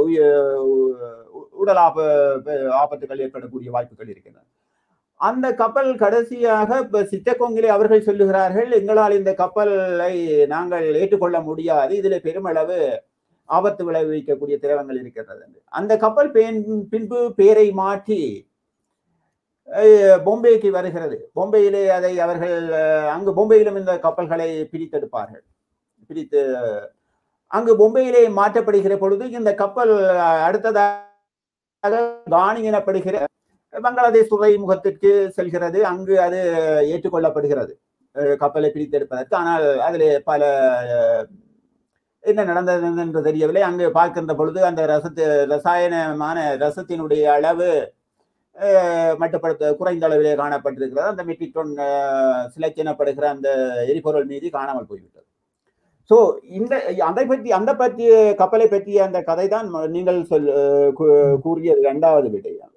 உடல் ஆப ஆபத்துகள் ஏற்படக்கூடிய வாய்ப்புகள் இருக்கின்றன அந்த கப்பல் கடைசியாக இப்ப சித்தகோங்கிலே அவர்கள் சொல்லுகிறார்கள் எங்களால் இந்த கப்பலை நாங்கள் ஏற்றுக்கொள்ள முடியாது இதுல பெருமளவு ஆபத்து விளைவிக்கக்கூடிய திரவங்கள் இருக்கிறது அந்த கப்பல் பின்பு பேரை மாற்றி பொம்பேக்கு வருகிறது பொம்பையிலே அதை அவர்கள் அங்கு பொம்பையிலும் இந்த கப்பல்களை பிரித்தெடுப்பார்கள் பிரித்து அங்கு பொம்பையிலே மாற்றப்படுகிற பொழுது இந்த கப்பல் அடுத்ததாக காணி எனப்படுகிற பங்களாதேஷ் துறைமுகத்திற்கு செல்கிறது அங்கு அது ஏற்றுக்கொள்ளப்படுகிறது கப்பலை பிரித்தெடுப்பதற்கு ஆனால் அதில் பல என்ன நடந்தது என்று தெரியவில்லை அங்கு பார்க்கின்ற பொழுது அந்த ரசத்து ரசாயனமான ரசத்தினுடைய அளவு மட்டுப்படுத்த குறைந்த அளவிலே காணப்பட்டிருக்கிறது அந்த மெட்ரிக் டன் சிலச்சினப்படுகிற அந்த எரிபொருள் மீது காணாமல் போய்விட்டது ஸோ இந்த அதை பற்றி அந்த பற்றிய கப்பலை பற்றிய அந்த கதை தான் நீங்கள் சொல் கூறிய இரண்டாவது விடயம்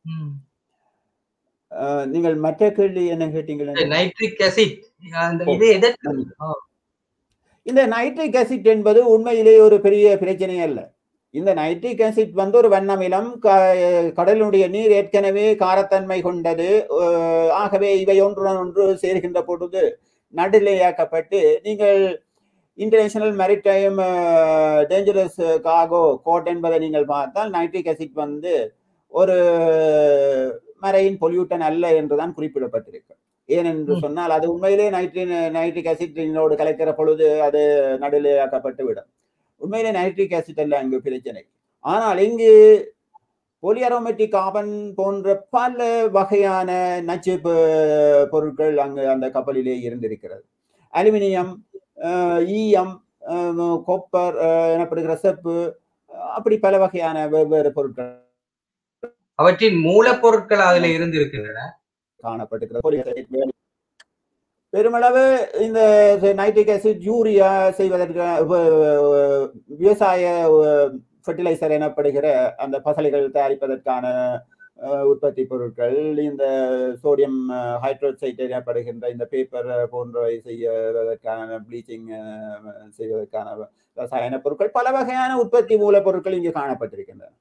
நீங்கள் மற்ற கேள்வி என்ன கேட்டீங்க நைட்ரிக் அசிட் இது எதற்கு இந்த நைட்ரிக் அசிட் என்பது உண்மையிலே ஒரு பெரிய பிரச்சனை அல்ல இந்த நைட்ரிக் அசிட் வந்து ஒரு வண்ணமிலம் கடலுடைய நீர் ஏற்கனவே காரத்தன்மை கொண்டது ஆகவே இவை ஒன்றுடன் ஒன்று சேர்கின்ற பொழுது நடுநிலையாக்கப்பட்டு நீங்கள் இன்டர்நேஷனல் மெரிடைம் டேஞ்சரஸ் காகோ கோட் என்பதை நீங்கள் பார்த்தால் நைட்ரிக் அசிட் வந்து ஒரு மரைன் பொல்யூட்டன் அல்ல என்றுதான் குறிப்பிடப்பட்டிருக்கு ஏனென்று சொன்னால் அது உண்மையிலே நைட்ரின் நைட்ரிக் ஆசிட்டினோடு கலக்கிற பொழுது அது நடுநிலையாக்கப்பட்டு விடும் உண்மையிலே நைட்ரிக் ஆசிட் அல்ல அங்கு பிரச்சனை ஆனால் இங்கு பொலியரோமெட்டிக் கார்பன் போன்ற பல வகையான நச்சு பொருட்கள் அங்கு அந்த கப்பலிலே இருந்திருக்கிறது அலுமினியம் ஈயம் கொப்பர் எனப்படுகிற செப்பு அப்படி பல வகையான வெவ்வேறு பொருட்கள் அவற்றின் மூலப்பொருட்கள் அதுல இருந்திருக்கின்றன காணப்பட்டிருக்கிறது பெருமளவு இந்த நைட்ரிக் ஆசிட் யூரியா செய்வதற்கு விவசாய ஃபெர்டிலைசர் எனப்படுகிற அந்த பசலைகள் தயாரிப்பதற்கான உற்பத்தி பொருட்கள் இந்த சோடியம் ஹைட்ரோசைட் எனப்படுகின்ற இந்த பேப்பர் போன்றவை செய்வதற்கான ப்ளீச்சிங் செய்வதற்கான ரசாயன பொருட்கள் பல வகையான உற்பத்தி மூலப்பொருட்கள் இங்கு காணப்பட்டிருக்கின்றன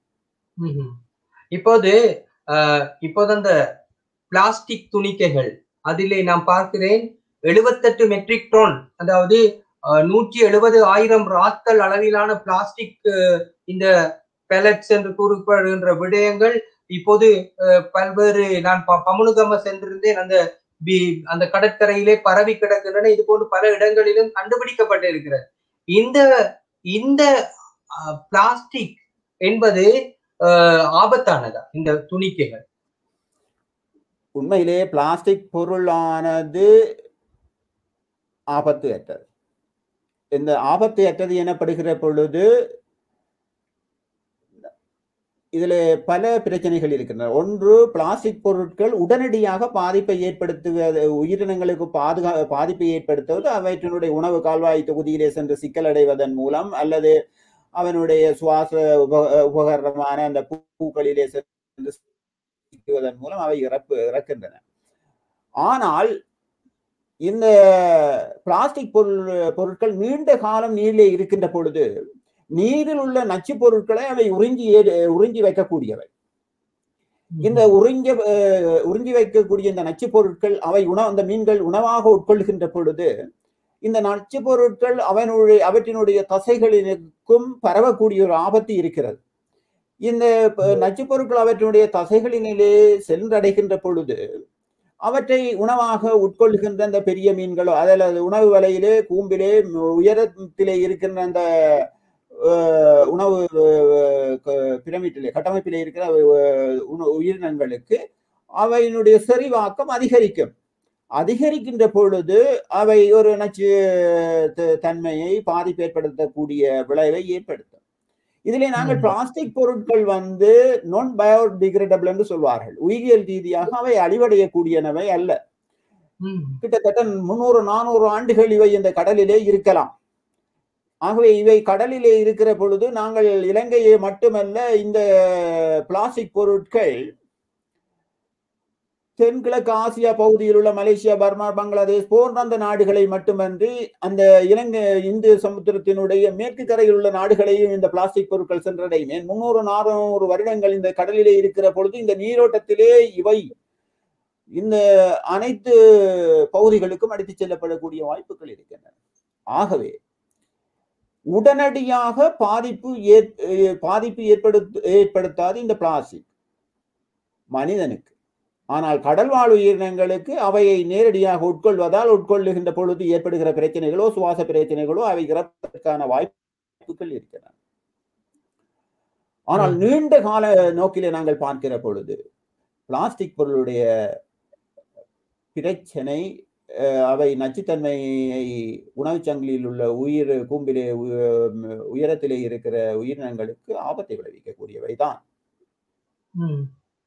இப்போது இப்போது அந்த பிளாஸ்டிக் துணிக்கைகள் அதிலே நான் பார்க்கிறேன் எழுபத்தெட்டு மெட்ரிக் டன் அதாவது நூற்றி எழுபது ஆயிரம் ராத்தல் அளவிலான பிளாஸ்டிக் இந்த பெலட்ஸ் என்று கூறப்படுகின்ற விடயங்கள் இப்போது பல்வேறு நான் பமுனுகம சென்றிருந்தேன் அந்த அந்த கடற்கரையிலே பரவி கிடக்கின்றன இது போன்று பல இடங்களிலும் கண்டுபிடிக்கப்பட்டு இருக்கிறது இந்த இந்த பிளாஸ்டிக் என்பது ஆபத்தானதா இந்த துணிக்கைகள் உண்மையிலே பிளாஸ்டிக் பொருளானது ஆபத்து அற்றது இந்த ஆபத்து அற்றது எனப்படுகிற பொழுது இதுல பல பிரச்சனைகள் இருக்கின்றன ஒன்று பிளாஸ்டிக் பொருட்கள் உடனடியாக பாதிப்பை ஏற்படுத்துவது உயிரினங்களுக்கு பாதுகா பாதிப்பை ஏற்படுத்துவது அவற்றினுடைய உணவு கால்வாய் தொகுதியிலே சென்று சிக்கலடைவதன் மூலம் அல்லது அவனுடைய சுவாச உப உபகரணமான அந்த பூக்களிலே சென்று சிக்குவதன் மூலம் அவை இறப்பு இறக்கின்றன ஆனால் இந்த பிளாஸ்டிக் பொருள் பொருட்கள் நீண்ட காலம் நீரிலே இருக்கின்ற பொழுது நீரில் உள்ள நச்சு பொருட்களை அவை உறிஞ்சி உறிஞ்சி வைக்கக்கூடியவை இந்த உறிஞ்ச உறிஞ்சி வைக்கக்கூடிய இந்த நச்சு பொருட்கள் அவை உணவு அந்த மீன்கள் உணவாக உட்கொள்கின்ற பொழுது இந்த நச்சு பொருட்கள் அவனுடைய அவற்றினுடைய தசைகளினுக்கும் பரவக்கூடிய ஒரு ஆபத்து இருக்கிறது இந்த ப- நச்சு பொருட்கள் அவற்றினுடைய தசைகளினிலே சென்றடைகின்ற பொழுது அவற்றை உணவாக உட்கொள்கின்ற அந்த பெரிய மீன்களோ அதில் உணவு வலையிலே கூம்பிலே ம- உயரத்திலே இருக்கின்ற அந்த அஹ், உணவு அஹ், க- பிரமிட்டிலே கட்டமைப்பிலே இருக்கிற அஹ், உண- உயிரினங்களுக்கு அவையினுடைய செறிவாக்கம் அதிகரிக்கும் அதிகரிக்கின்ற பொழுது அவை ஒரு நச்சு த- தன்மையை பாதிப்பு ஏற்படுத்தக்கூடிய விளைவை ஏற்படுத்தும் இதிலே நாங்கள் ம். பிளாஸ்டிக் பொருட்கள் வந்து நான் பயோடிகிரேடபிள் என்று சொல்வார்கள் உயிரியல் ரீதியாக அவை அழிவடையக்கூடியனவை அல்ல ம். கிட்டத்தட்ட முன்னூறு நானூறு ஆண்டுகள் இவை இந்த கடலிலே இருக்கலாம் ஆகவே இவை கடலிலே இருக்கிற பொழுது நாங்கள் இலங்கையை மட்டுமல்ல இந்த பிளாஸ்டிக் பொருட்கள் தென்கிழக்கு ஆசியா பகுதியில் உள்ள மலேசியா பர்மா பங்களாதேஷ் போன்ற அந்த நாடுகளை மட்டுமன்றி அந்த இலங்கை இந்திய சமுத்திரத்தினுடைய மேற்கு கரையில் உள்ள நாடுகளையும் இந்த பிளாஸ்டிக் பொருட்கள் சென்றடையும் ஏன் முன்னூறு நானூறு வருடங்கள் இந்த கடலிலே இருக்கிற பொழுது இந்த நீரோட்டத்திலே இவை இந்த அனைத்து பகுதிகளுக்கும் அடித்துச் செல்லப்படக்கூடிய வாய்ப்புகள் இருக்கின்றன ஆகவே உடனடியாக பாதிப்பு ஏற்- அஹ் பாதிப்பு ஏற்படுத்த ஏற்படுத்தாது இந்த பிளாஸ்டிக் மனிதனுக்கு ஆனால் கடல் வாழ் உயிரினங்களுக்கு அவையை நேரடியாக உட்கொள்வதால் உட்கொள்ளுகின்ற பொழுது ஏற்படுகிற பிரச்சனைகளோ சுவாச பிரச்சனைகளோ அவை இறப்பதற்கான வாய்ப்புகள் இருக்கின்றன ஆனால் ம். நீண்ட கால நோக்கிலே நாங்கள் பார்க்கிற பொழுது பிளாஸ்டிக் பொருளுடைய பிரச்சனை அஹ், அவை நச்சுத்தன்மையை உணவுச் சங்கிலியில் உள்ள உயிர் கூம்பிலே உ- உயரத்திலே இருக்கிற உயிரினங்களுக்கு ஆபத்தை விளைவிக்கக்கூடியவை தான் ம்.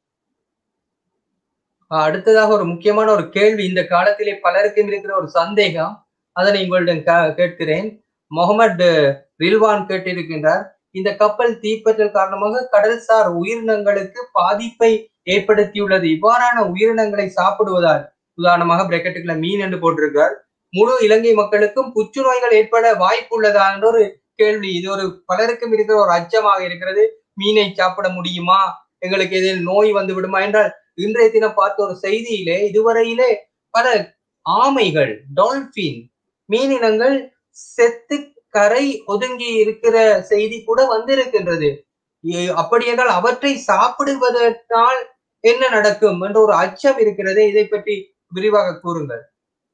அடுத்ததாக ஒரு முக்கியமான ஒரு கேள்வி இந்த காலத்திலே பலருக்கும் இருக்கிற ஒரு சந்தேகம் அதனை உங்களிடம் கே- கேட்கிறேன் முகமது ரில்வான் கேட்டிருக்கின்றார் இந்த கப்பல் தீப்பற்றல் காரணமாக கடல்சார் உயிரினங்களுக்கு பாதிப்பை ஏற்படுத்தியுள்ளது இவ்வாறான உயிரினங்களை சாப்பிடுவதால் உதாரணமாக பிரெக்கெட்டுக்குள்ள மீன் என்று போட்டிருக்கார் முழு இலங்கை மக்களுக்கும் புற்றுநோய்கள் ஏற்பட வாய்ப்பு உள்ளதா என்ற ஒரு கேள்வி இது ஒரு பலருக்கும் இருக்கிற ஒரு அச்சமாக இருக்கிறது மீனை சாப்பிட முடியுமா எங்களுக்கு ஏதேனும் நோய் வந்து விடுமா என்றால் இன்றைய தினம் பார்த்த ஒரு செய்தியிலே இதுவரையிலே பல ஆமைகள் டால்பின் மீனினங்கள் செத்து கரை ஒதுங்கி இருக்கிற செய்தி கூட வந்திருக்கின்றது ஏ- அப்படி என்றால் அவற்றை சாப்பிடுவதனால் என்ன நடக்கும் என்ற ஒரு அச்சம் இருக்கிறது இதை பற்றி விரிவாக கூறுங்கள்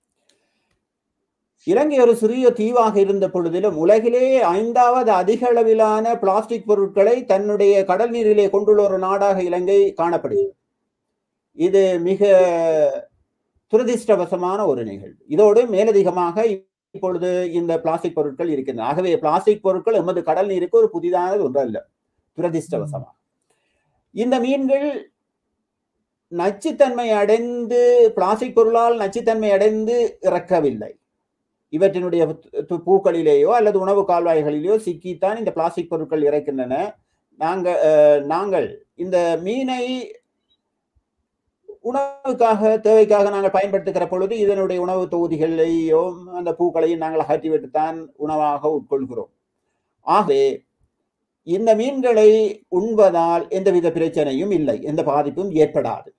இலங்கை ஒரு சிறிய தீவாக இருந்த பொழுதிலும் உலகிலே ஐந்தாவது அதிக அளவிலான பிளாஸ்டிக் பொருட்களை தன்னுடைய கடல் நீரிலே கொண்டுள்ள ஒரு நாடாக இலங்கை காணப்படுகிறது இது மிக துரதிர்ஷ்டவசமான ஒரு நிகழ்வு இதோடு மேலதிகமாக இப்பொழுது இந்த பிளாஸ்டிக் பொருட்கள் இருக்கின்றன ஆகவே பிளாஸ்டிக் பொருட்கள் எமது கடல் நீருக்கு ஒரு புதிதானது ஒன்று அல்ல துரதிர்ஷ்டவசமாக இந்த மீன்கள் நச்சுத்தன்மை அடைந்து பிளாஸ்டிக் பொருளால் நச்சுத்தன்மை அடைந்து இறக்கவில்லை இவற்றினுடைய து- து- பூக்களிலேயோ அல்லது உணவு கால்வாய்களிலேயோ சிக்கித்தான் இந்த பிளாஸ்டிக் பொருட்கள் இறக்கின்றன நாங்க அஹ், நாங்கள் இந்த மீனை உணவுக்காக தேவைக்காக நாங்கள் பயன்படுத்துகிற பொழுது இதனுடைய உணவு தொகுதிகளையோ அந்த பூக்களையும் நாங்கள் அகற்றிவிட்டுத்தான் உணவாக உட்கொள்கிறோம் ஆகவே இந்த மீன்களை உண்பதால் எந்தவித பிரச்சனையும் இல்லை எந்த பாதிப்பும் ஏற்படாது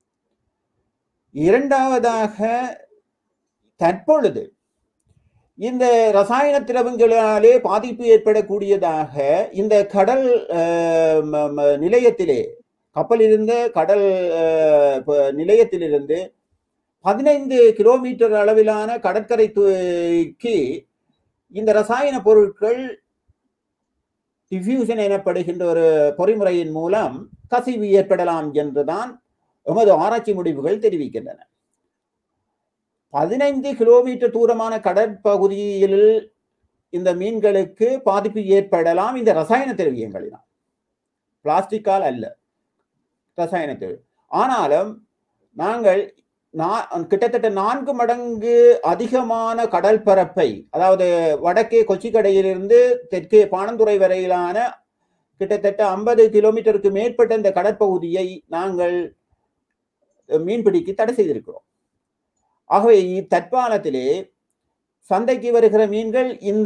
இரண்டாவதாக தற்பொழுது இந்த ரசாயன திரவங்களாலே பாதிப்பு ஏற்படக்கூடியதாக இந்த கடல் அஹ், ம- ம- நிலையத்திலே கப்பலிருந்த கடல் அஹ், ப- நிலையத்திலிருந்து பதினைந்து கிலோமீட்டர் அளவிலான கடற்கரைக்கு இந்த ரசாயன பொருட்கள் டிஃப்யூஷன் எனப்படுகின்ற ஒரு பொறிமுறையின் மூலம் கசிவு ஏற்படலாம் என்றுதான் எமது ஆராய்ச்சி முடிவுகள் தெரிவிக்கின்றன பதினைந்து கிலோமீட்டர் தூரமான கடற்பகுதியில் இந்த மீன்களுக்கு பாதிப்பு ஏற்படலாம் இந்த ரசாயன திரவியங்களினால் பிளாஸ்டிக்கால் அல்ல ரசாயன திரவி ஆனாலும் நாங்கள் நா- கிட்டத்தட்ட நான்கு மடங்கு அதிகமான கடல் பரப்பை அதாவது வடக்கே கொச்சிக்கடையிலிருந்து தெற்கே பாணந்துறை வரையிலான கிட்டத்தட்ட ஐம்பது கிலோமீட்டருக்கு மேற்பட்ட இந்த கடற்பகுதியை நாங்கள் மீன்பிடிக்கு தடை செய்திருக்கிறோம் ஆகவே இ- தற்காலத்திலே சந்தைக்கு வருகிற மீன்கள் இந்த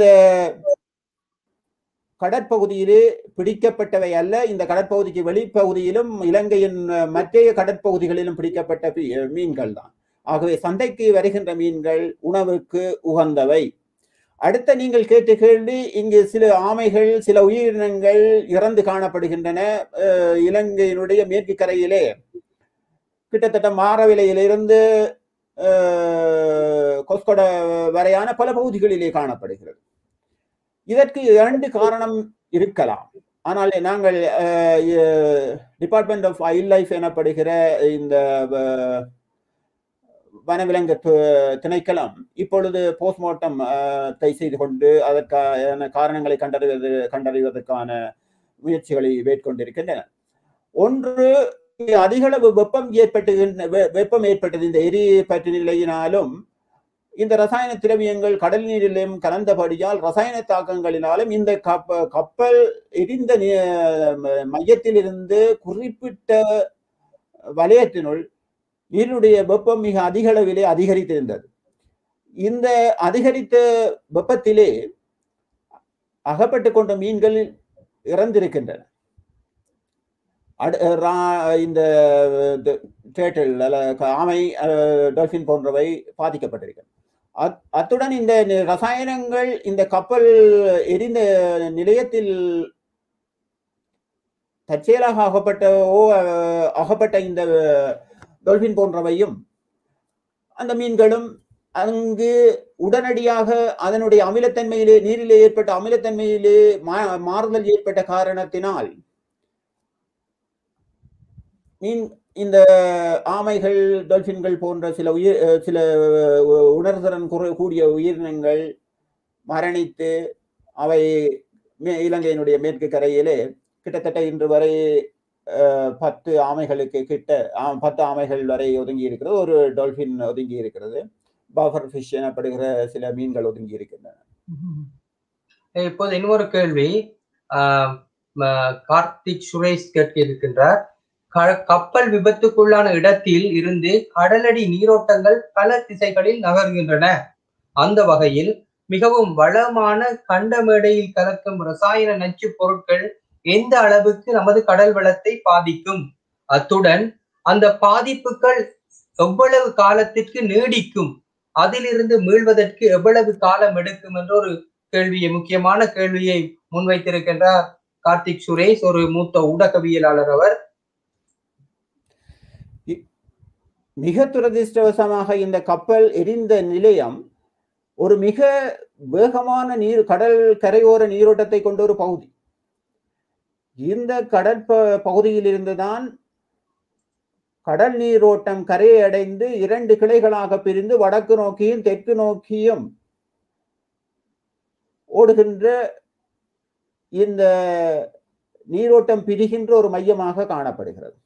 கடற்பகுதியிலே பிடிக்கப்பட்டவை அல்ல இந்த கடற்பகுதிக்கு வெளிப்பகுதியிலும் இலங்கையின் அஹ், மற்றைய கடற்பகுதிகளிலும் பிடிக்கப்பட்ட பி- மீன்கள் தான் ஆகவே சந்தைக்கு வருகின்ற மீன்கள் உணவுக்கு உகந்தவை அடுத்த நீங்கள் கேட்ட கேள்வி இங்கு சில ஆமைகள் சில உயிரினங்கள் இறந்து காணப்படுகின்றன அஹ் இலங்கையினுடைய மேற்கு கரையிலே கிட்டத்தட்ட மாரவிலையிலிருந்து அஹ், கொஸ்கொட வரையான பல பகுதிகளிலே காணப்படுகிறது இதற்கு இரண்டு காரணம் இருக்கலாம் ஆனால் நாங்கள் டிபார்ட்மெண்ட் ஆஃப் வைல்ட் லைஃப் எனப்படுகிற இந்த அஹ், வனவிலங்கு து- திணைக்களம் இப்பொழுது போஸ்ட்மார்ட்டம் செய்து கொண்டு அதற்கான காரணங்களை கண்டறிவது கண்டறிவதற்கான முயற்சிகளை மேற்கொண்டிருக்கின்றன ஒன்று அதிகளவு வெப்பம் ஏற்பட்டுகின்ற வெ- வெப்பம் ஏற்பட்டது இந்த எரி பற்று நிலையினாலும் இந்த ரசாயன திரவியங்கள் கடல் நீரிலும் கலந்தபடியால் ரசாயன தாக்கங்களினாலும் இந்த கப்ப கப்பல் எரிந்த நி- ம- மையத்திலிருந்து குறிப்பிட்ட வலயத்தினுள் நீரினுடைய வெப்பம் மிக அதிக அளவிலே அதிகரித்திருந்தது இந்த அதிகரித்த வெப்பத்திலே அகப்பட்டு கொண்ட மீன்கள் இறந்திருக்கின்றன அடு- ரா- இந்த டேட்டில் ஆமை டால்பின் போன்றவை பாதிக்கப்பட்டிருக்கின்றன அத்- அத்துடன் இந்த நி- ரசாயனங்கள் இந்த கப்பல் எரிந்த நிலையத்தில் தற்செயலாக அகப்பட்ட ஓ அஹ், அகப்பட்ட இந்த டொல்பின் போன்றவையும் அந்த மீன்களும் அங்கு உடனடியாக அதனுடைய அமிலத்தன்மையிலே நீரிலே ஏற்பட்ட அமிலத்தன்மையிலே மா- மாறுதல் ஏற்பட்ட காரணத்தினால் மீன் இந்த ஆமைகள் டால்பின்கள் போன்ற சில உயிர் அஹ், சில அஹ், உணர்திறன் குறை கூடிய உயிரினங்கள் மரணித்து அவை மே- இலங்கையினுடைய மேற்கு கரையிலே கிட்டத்தட்ட இன்று வரை அஹ், பத்து ஆமைகளுக்கு கிட்ட ஆ- பத்து ஆமைகள் வரை ஒதுங்கி இருக்கிறது ஒரு டால்பின் ஒதுங்கி இருக்கிறது பஃபர் ஃபிஷ் எனப்படுகிற சில மீன்கள் ஒதுங்கி இருக்கின்றன இப்போது இன்னொரு கேள்வி ஆஹ் ம- கார்த்திக் சுரேஷ் கேட்க இருக்கின்றார் க- கப்பல் விபத்துக்குள்ளான இடத்தில் இருந்து கடலடி நீரோட்டங்கள் பல திசைகளில் நகர்கின்றன அந்த வகையில் மிகவும் வளமான கண்டமேடையில் கலக்கும் ரசாயன நச்சுப் பொருட்கள் எந்த அளவுக்கு நமது கடல் வளத்தை பாதிக்கும் அத்துடன் அந்த பாதிப்புகள் எவ்வளவு காலத்திற்கு நீடிக்கும் அதிலிருந்து மீள்வதற்கு எவ்வளவு காலம் எடுக்கும் என்ற ஒரு கேள்வியை முக்கியமான கேள்வியை முன்வைத்திருக்கின்றார் கார்த்திக் சுரேஷ் ஒரு மூத்த ஊடகவியலாளர் அவர் மிக துரதிர்ஷ்டவசமாக இந்த கப்பல் எரிந்த நிலையம் ஒரு மிக வேகமான நீர் கடல் கரையோர நீரோட்டத்தை கொண்ட ஒரு பகுதி இந்த கடற்ப பகுதியிலிருந்து தான் கடல் நீரோட்டம் கரையை அடைந்து இரண்டு கிளைகளாக பிரிந்து வடக்கு நோக்கியும் தெற்கு நோக்கியும் ஓடுகின்ற இந்த நீரோட்டம் பிரிகின்ற ஒரு மையமாக காணப்படுகிறது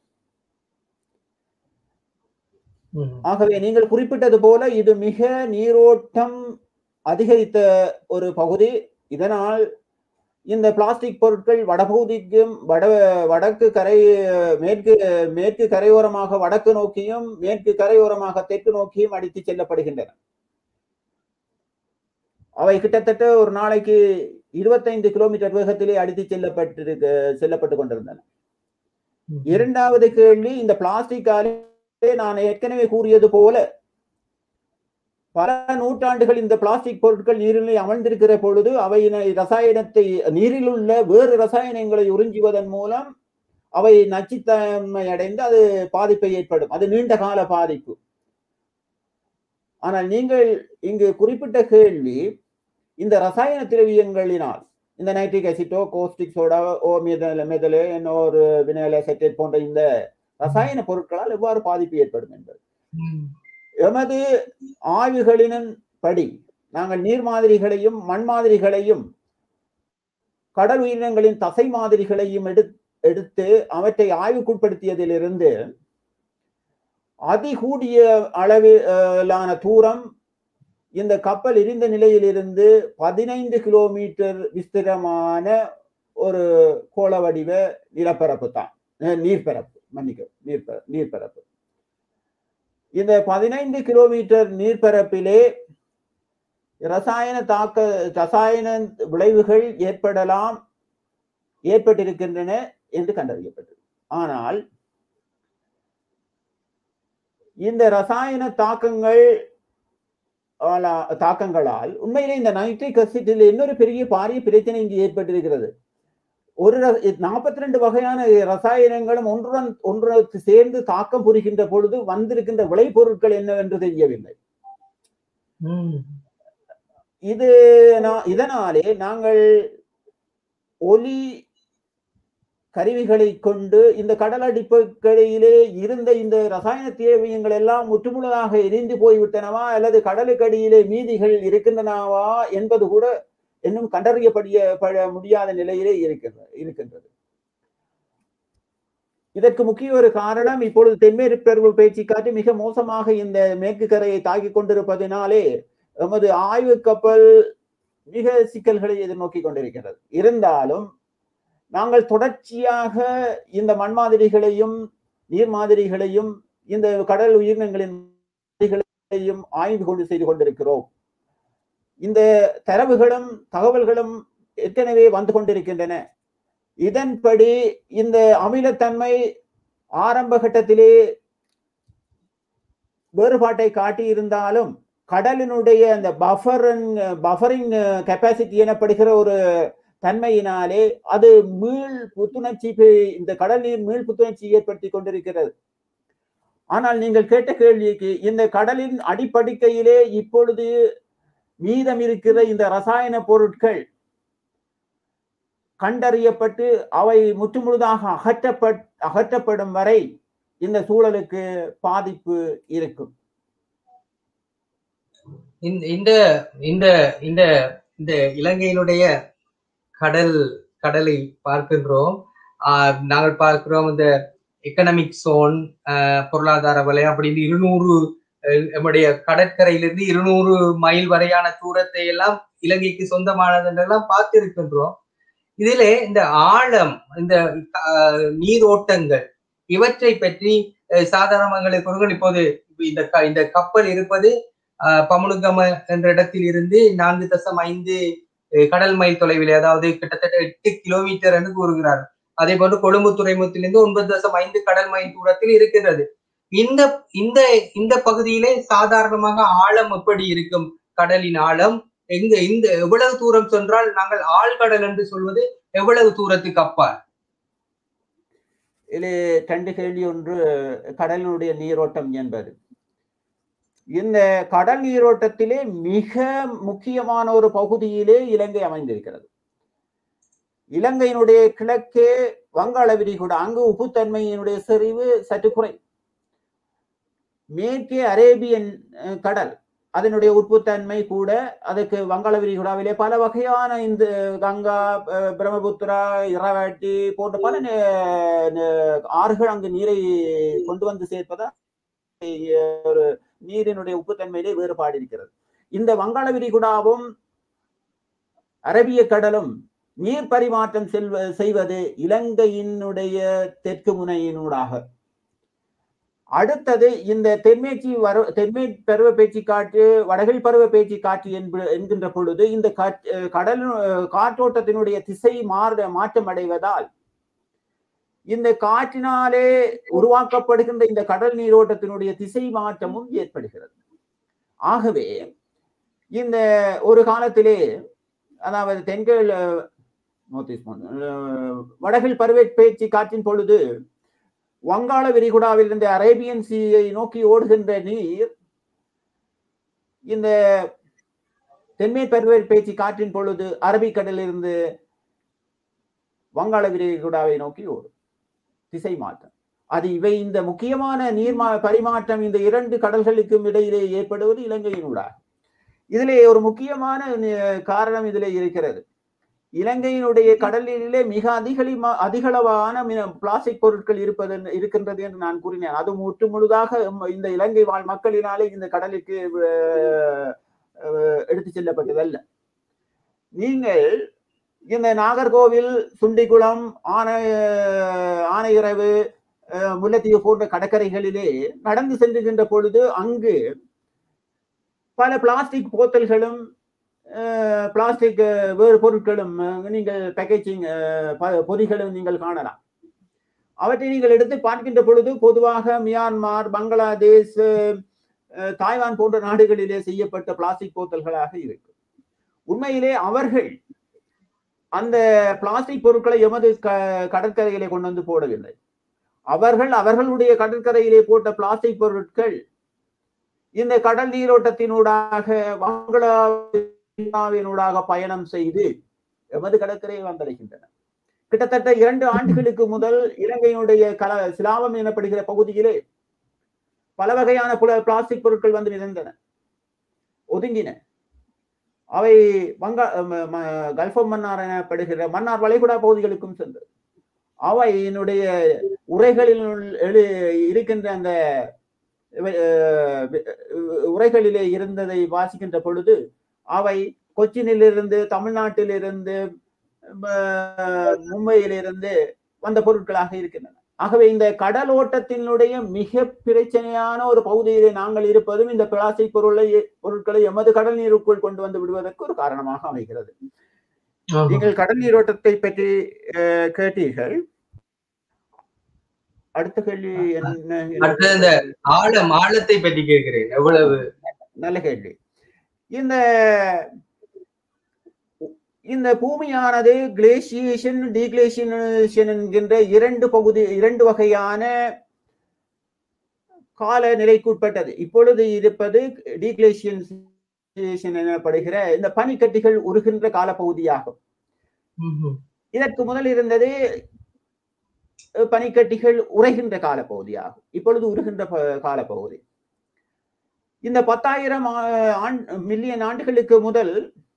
ஆகவே நீங்கள் குறிப்பிட்டது போல இது மிக நீரோட்டம் அதிகரித்த ஒரு பகுதி இதனால் இந்த பிளாஸ்டிக் பொருட்கள் வடபகுதிக்கும் வட வடக்கு கரை மேற்கு மேற்கு கரையோரமாக வடக்கு நோக்கியும் மேற்கு கரையோரமாக தெற்கு நோக்கியும் அடித்து செல்லப்படுகின்றன அவை கிட்டத்தட்ட ஒரு நாளைக்கு இருபத்தைந்து கிலோமீட்டர் வேகத்திலே அடித்து செல்லப்பட்டிருக்க செல்லப்பட்டு கொண்டிருந்தன இரண்டாவது கேள்வி இந்த பிளாஸ்டிக்காலே நான் ஏற்கனவே கூறியது போல பல நூற்றாண்டுகள் இந்த பிளாஸ்டிக் பொருட்கள் நீரில் அமர்ந்திருக்கிற பொழுது அவை ரசாயனத்தை நீரில் உள்ள வேறு ரசாயனங்களை உறிஞ்சுவதன் மூலம் அவை நச்சுத்தன்மை அடைந்து அது பாதிப்பை ஏற்படும் அது நீண்ட கால பாதிப்பு ஆனால் நீங்கள் இங்கு குறிப்பிட்ட கேள்வி இந்த ரசாயன திரவியங்களினால் இந்த நைட்ரிக் அசிட்டோ கோஸ்டிக் சோடா ஓ மெதல மெதலே இன்னொரு வினைல செட்டேட் போன்ற இந்த ரசாயன பொருட்களால் எவ்வாறு பாதிப்பு ஏற்படும் என்பது எமது ஆய்வுகளின் படி நாங்கள் நீர் மாதிரிகளையும் மண் மாதிரிகளையும் கடல் உயிரினங்களின் தசை மாதிரிகளையும் எடு எடுத்து அவற்றை ஆய்வுக்குட்படுத்தியதிலிருந்து அதிகூடிய அளவிலான தூரம் இந்த கப்பல் எரிந்த நிலையிலிருந்து பதினைந்து கிலோமீட்டர் விஸ்திரமான ஒரு கோள வடிவ நிலப்பரப்பு தான் நீர்ப்பரப்பு மன்னிக்க நீர்ப்பர நீர்ப்பரப்பு இந்த பதினைந்து கிலோமீட்டர் நீர்ப்பரப்பிலே ரசாயன தாக்க ரசாயன விளைவுகள் ஏற்படலாம் ஏற்பட்டிருக்கின்றன என்று கண்டறியப்பட்டது ஆனால் இந்த ரசாயன தாக்கங்கள் ஆலா- தாக்கங்களால் உண்மையிலே இந்த நைட்ரிக் அசிட்டில் இன்னொரு பெரிய பாரிய பிரச்சனை இங்கு ஏற்பட்டிருக்கிறது ஒரு நாற்பத்தி ரெண்டு வகையான ரசாயனங்களும் ஒன்றுடன் ஒன்று சேர்ந்து தாக்கம் புரிகின்ற பொழுது வந்திருக்கின்ற விளைபொருட்கள் என்னவென்று தெரியவில்லை ம். இது நா- இதனாலே நாங்கள் ஒலி கருவிகளை கொண்டு இந்த கடல் அடிப்படையிலே இருந்த இந்த ரசாயன திரவியங்கள் எல்லாம் முற்றுமுழுதாக எரிந்து போய்விட்டனவா அல்லது கடலுக்கடியிலே மீதிகள் இருக்கின்றனவா என்பது கூட இன்னும் கண்டறியப்படிய பட முடியாத நிலையிலே இருக்கின்ற இருக்கின்றது இதற்கு முக்கிய ஒரு காரணம் இப்பொழுது தென்மேற்கு பேச்சு காட்டி மிக மோசமாக இந்த மேற்கு கரையை தாக்கிக் கொண்டிருப்பதினாலே எமது ஆய்வு கப்பல் மிக சிக்கல்களை எதிர்நோக்கி கொண்டிருக்கிறது இருந்தாலும் நாங்கள் தொடர்ச்சியாக இந்த மண் மாதிரிகளையும் நீர் மாதிரிகளையும் இந்த கடல் உயிரினங்களின் மாதிரிகளையும் ஆய்வு கொண்டு செய்து கொண்டிருக்கிறோம் இந்த தரவுகளும் தகவல்களும் ஏற்கனவே வந்து கொண்டிருக்கின்றன இதன்படி இந்த அமிலத்தன்மை ஆரம்ப கட்டத்திலே வேறுபாட்டை காட்டியிருந்தாலும் கடலினுடைய அந்த பஃபரிங் பஃபரிங் கெப்பாசிட்டி எனப்படுகிற ஒரு தன்மையினாலே அது மீள் புத்துணர்ச்சி பெ- இந்த கடல் நீர் மீள் புத்துணர்ச்சி ஏற்படுத்தி கொண்டிருக்கிறது ஆனால் நீங்கள் கேட்ட கேள்விக்கு இந்த கடலின் அடிப்படைக்கையிலே இப்பொழுது மீதம் இருக்கிற இந்த ரசாயன பொருட்கள் கண்டறியப்பட்டு அவை முற்றுமுழுதாக அகற்றப்பட் அகற்றப்படும் வரை இந்த சூழலுக்கு பாதிப்பு இருக்கும் இந்த இந்த இந்த இந்த இந்த இலங்கையினுடைய கடல் கடலை பார்க்கின்றோம் ஆஹ் நாங்கள் பார்க்கிறோம் இந்த எக்கனாமிக் சோன் பொருளாதார வலயம் அப்படின்னு இருநூறு அஹ், நம்முடைய கடற்கரையிலிருந்து இருநூறு மைல் வரையான தூரத்தை எல்லாம் இலங்கைக்கு சொந்தமானது என்றெல்லாம் பார்த்திருக்கின்றோம் இதிலே இந்த ஆழம் இந்த ஆஹ், நீரோட்டங்கள் இவற்றை பற்றி அஹ், சாதாரண மக்களுக்கு இப்போது இந்த க- இந்த கப்பல் இருப்பது ஆஹ், பமுனுகம என்ற இடத்தில் இருந்து நான்கு தசம் ஐந்து அஹ், கடல் மைல் தொலைவில் அதாவது கிட்டத்தட்ட எட்டு கிலோமீட்டர் என்று கூறுகிறார் அதே போன்று கொழும்பு துறைமுகத்திலிருந்து ஒன்பது தசம் ஐந்து கடல் மைல் தூரத்தில் இருக்கிறது இந்த இந்த இந்த பகுதியிலே சாதாரணமாக ஆழம் எப்படி இருக்கும் கடலின் ஆழம் எங்க இந்த எவ்வளவு தூரம் சென்றால் நாங்கள் ஆழ்கடல் என்று சொல்வது எவ்வளவு தூரத்துக்கு அப்பால் இதிலே ரெண்டு கேள்வி ஒன்று கடலினுடைய நீரோட்டம் என்பது இந்த கடல் நீரோட்டத்திலே மிக முக்கியமான ஒரு பகுதியிலே இலங்கை அமைந்திருக்கிறது இலங்கையினுடைய கிழக்கே வங்காள விரிகுடா அங்கு உப்புத்தன்மையினுடைய செறிவு சற்று குறை மேற்கே அரேபியன் அஹ், கடல் அதனுடைய உப்புத்தன்மை கூட அதுக்கு வங்காள விரிகுடாவிலே பல வகையான இந்த கங்கா அஹ், பிரம்மபுத்திரா இரவாட்டி போன்ற பல நே- நே- ஆறுகள் அங்கு நீரை கொண்டு வந்து சேர்ப்பதா அஹ், ஒரு நீரினுடைய உப்புத்தன்மையிலே வேறுபாடு இருக்கிறது இந்த வங்காள விரிகுடாவும் அரபிய கடலும் நீர் பரிமாற்றம் செல்வ செய்வது இலங்கையினுடைய தெற்கு முனையினூடாக அடுத்தது இந்த தென்மேச்சி வர தென்மே பருவ பேச்சு காற்று வடகிழ் பருவ பேச்சு காற்று என்ப என்கின்ற பொழுது இந்த காற்- அஹ் கடல் அஹ் காற்றோட்டத்தினுடைய திசை மாற மாற்றம் அடைவதால் இந்த காற்றினாலே உருவாக்கப்படுகின்ற இந்த கடல் நீரோட்டத்தினுடைய திசை மாற்றமும் ஏற்படுகிறது ஆகவே இந்த ஒரு காலத்திலே அதாவது தென்கிழ நார்த் ஈஸ்ட் வடகில் பருவ பேச்சு காற்றின் பொழுது வங்காள விரிகுடாவில் இருந்து அரேபியன் சீயை நோக்கி ஓடுகின்ற நீர் இந்த தென்மே பருவ பேச்சு காற்றின் பொழுது அரபிக்கடலிலிருந்து வங்காள விரிகுடாவை நோக்கி ஓடும் திசை மாற்றம் அது இவை இந்த முக்கியமான நீர் மா- பரிமாற்றம் இந்த இரண்டு கடல்களுக்கும் இடையிலே ஏற்படுவது இலங்கையினூடாக இதிலே ஒரு முக்கியமான நி- காரணம் இதிலே இருக்கிறது இலங்கையினுடைய கடலிலே மிக அதிகளி அதிகளவான மி- பிளாஸ்டிக் பொருட்கள் இருப்பது இருக்கின்றது என்று நான் கூறினேன் அது முற்று முழுதாக எம் இந்த இலங்கை வாழ் மக்களினாலே இந்த கடலுக்கு அஹ், அஹ், எடுத்துச் செல்லப்பட்டதல்ல நீங்கள் இந்த நாகர்கோவில் சுண்டிக்குளம் ஆனை ஆனையிறவு அஹ், முல்லைத்தீவு போன்ற கடற்கரைகளிலே நடந்து செல்லுகின்ற பொழுது அங்கு பல பிளாஸ்டிக் போத்தல்களும் அஹ், பிளாஸ்டிக் அஹ், வேறு பொருட்களும் அஹ், நீங்கள் பேக்கேஜிங் பொதிகளும் நீங்கள் காணலாம் அவற்றை நீங்கள் எடுத்து பார்க்கின்ற பொழுது பொதுவாக மியான்மார் பங்களாதேஷ் அஹ், தாய்வான் போன்ற நாடுகளிலே செய்யப்பட்ட பிளாஸ்டிக் போத்தல்களாக இருக்கு உண்மையிலே அவர்கள் அந்த பிளாஸ்டிக் பொருட்களை எமது க- கடற்கரையிலே கொண்டு வந்து போடவில்லை அவர்கள் அவர்களுடைய கடற்கரையிலே போட்ட பிளாஸ்டிக் பொருட்கள் இந்த கடல் நீரோட்டத்தினூடாக வங்களாவினூடாக பயணம் செய்து எமது கடற்கரையை வந்தடைகின்றன கிட்டத்தட்ட இரண்டு ஆண்டுகளுக்கு முதல் இலங்கையினுடைய கல சிலாபம் எனப்படுகிற பகுதியிலே பல வகையான புல- பிளாஸ்டிக் பொருட்கள் வந்து மிதந்தன ஒதுங்கின அவை வங்க ம- ம- கல்ஃபம் மன்னார் எனப்படுகிற மன்னார் வளைகுடா பகுதிகளுக்கும் சென்றது அவையினுடைய உரைகளில் உள்- எழு- இருக்கின்ற அந்த அஹ், உரைகளிலே இருந்ததை வாசிக்கின்ற பொழுது அவை கொச்சினிலிருந்து தமிழ்நாட்டிலிருந்து அஹ், மும்பையிலிருந்து வந்த பொருட்களாக இருக்கின்றன ஆகவே இந்த கடல் ஓட்டத்தினுடைய மிக பிரச்சனையான ஒரு பகுதியிலே நாங்கள் இருப்பதும் இந்த பிளாஸ்டிக் பொருளை பொருட்களை எமது கடல் நீருக்குள் கொண்டு வந்து விடுவதற்கு ஒரு காரணமாக அமைகிறது ஆமா. நீங்கள் கடல் நீரோட்டத்தை பற்றி அஹ், கேட்டீர்கள் அடுத்த கேள்வி என்ன அடுத்தது இந்த ஆழம் ஆழத்தை பற்றி கேட்கிறேன் எவ்வளவு நல்ல கேள்வி இந்த இந்த பூமியானது கிளேசியேஷன் டீக்ளேசியேஷன் என்கின்ற இரண்டு பகுதி இரண்டு வகையான கால நிலைக்குட்பட்டது இப்பொழுது இருப்பது டீக்ளேசியன் எனப்படுகிற இந்த பனிக்கட்டிகள் உருகின்ற காலப்பகுதியாகும் ம்ஹும். இதற்கு முதல் இருந்தது அஹ், பனிக்கட்டிகள் உறைகின்ற காலப்பகுதியாகும் இப்பொழுது உருகின்ற ப- காலப்பகுதி இந்த பத்தாயிரம் மில்லியன் ஆண்டுகளுக்கு முதல்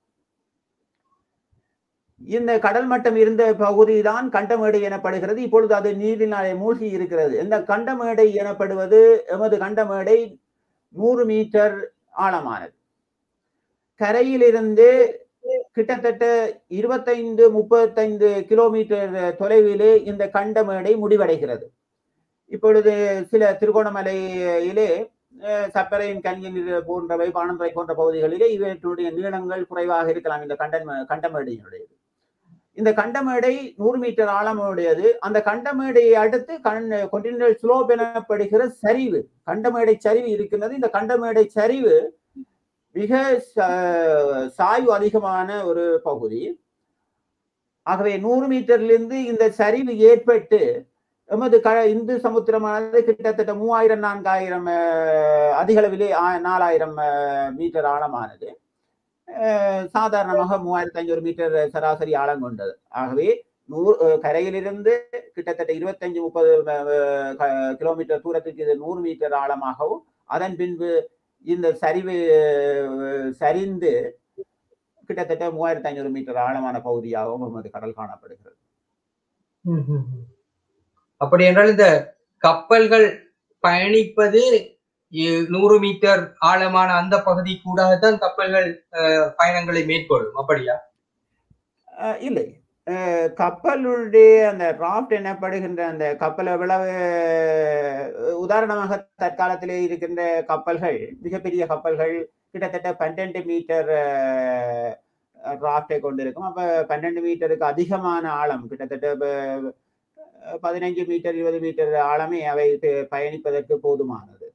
இந்த கடல் மட்டம் இருந்த பகுதிதான் கண்டமேடை எனப்படுகிறது இப்பொழுது அது நீரினாலே மூழ்கி இருக்கிறது இந்த கண்டமேடை எனப்படுவது எமது கண்டமேடை நூறு மீட்டர் ஆழமானது கரையிலிருந்து கிட்டத்தட்ட இருபத்தைந்து முப்பத்தைந்து கிலோமீட்டர் தொலைவிலே இந்த கண்டமேடை முடிவடைகிறது இப்பொழுது சில திருகோணமலையிலே அஹ், சப்பரையின் கன்னியன் போன்றவை பானந்துறை போன்ற பகுதிகளிலே இவற்றுடைய நீளங்கள் குறைவாக இருக்கலாம் இந்த கண்டன் கண்டமேடையினுடையது இந்த கண்டமேடை நூறு மீட்டர் ஆழமுடையது அந்த கண்டமேடையை அடுத்து கண் கொண்டினல் ஸ்லோப் எனப்படுகிற சரிவு கண்டமேடை சரிவு இருக்கின்றது இந்த கண்டமேடை சரிவு மிக ச- சாய்வு அதிகமான ஒரு பகுதி ஆகவே நூறு மீட்டரிலிருந்து இந்த சரிவு ஏற்பட்டு எமது க இந்து சமுத்திரமானது கிட்டத்தட்ட மூவாயிரம் நான்காயிரம் அஹ், அதிக அளவிலே ஆ- நாலாயிரம் அஹ், மீட்டர் ஆழமானது அஹ், சாதாரணமாக மூவாயிரத்தி ஐநூறு மீட்டர் சராசரி ஆழம் கொண்டது ஆகவே நூறு அஹ், கரையிலிருந்து கிட்டத்தட்ட இருபத்தஞ்சு முப்பது அஹ், க- கிலோமீட்டர் தூரத்துக்கு இது நூறு மீட்டர் ஆழமாகவும் அதன் பின்பு இந்த சரிவு அஹ், சரிந்து கிட்டத்தட்ட மூவாயிரத்தி ஐநூறு மீட்டர் ஆழமான பகுதியாகவும் நமது கடல் காணப்படுகிறது ம்ஹும். அப்படி என்றால் இந்த கப்பல்கள் பயணிப்பது இ- நூறு மீட்டர் ஆழமான அந்த பகுதி கூடாதான் கப்பல்கள் அஹ், பயணங்களை மேற்கொள்ளும் அப்படியா அஹ் இல்லை அஹ் கப்பலுடைய அந்த ராஃப்ட் எனப்படுகின்ற அந்த கப்பல் எவ்வளவு அஹ் உதாரணமாக தற்காலத்திலே இருக்கின்ற கப்பல்கள் மிகப்பெரிய கப்பல்கள் கிட்டத்தட்ட பன்னெண்டு மீட்டர் ராஃப்டை கொண்டிருக்கும் அப்ப பன்னெண்டு மீட்டருக்கு அதிகமான ஆழம் கிட்டத்தட்ட ப- பதினைஞ்சு மீட்டர் இருபது மீட்டர் ஆழமே அவை ப- பயணிப்பதற்கு போதுமானது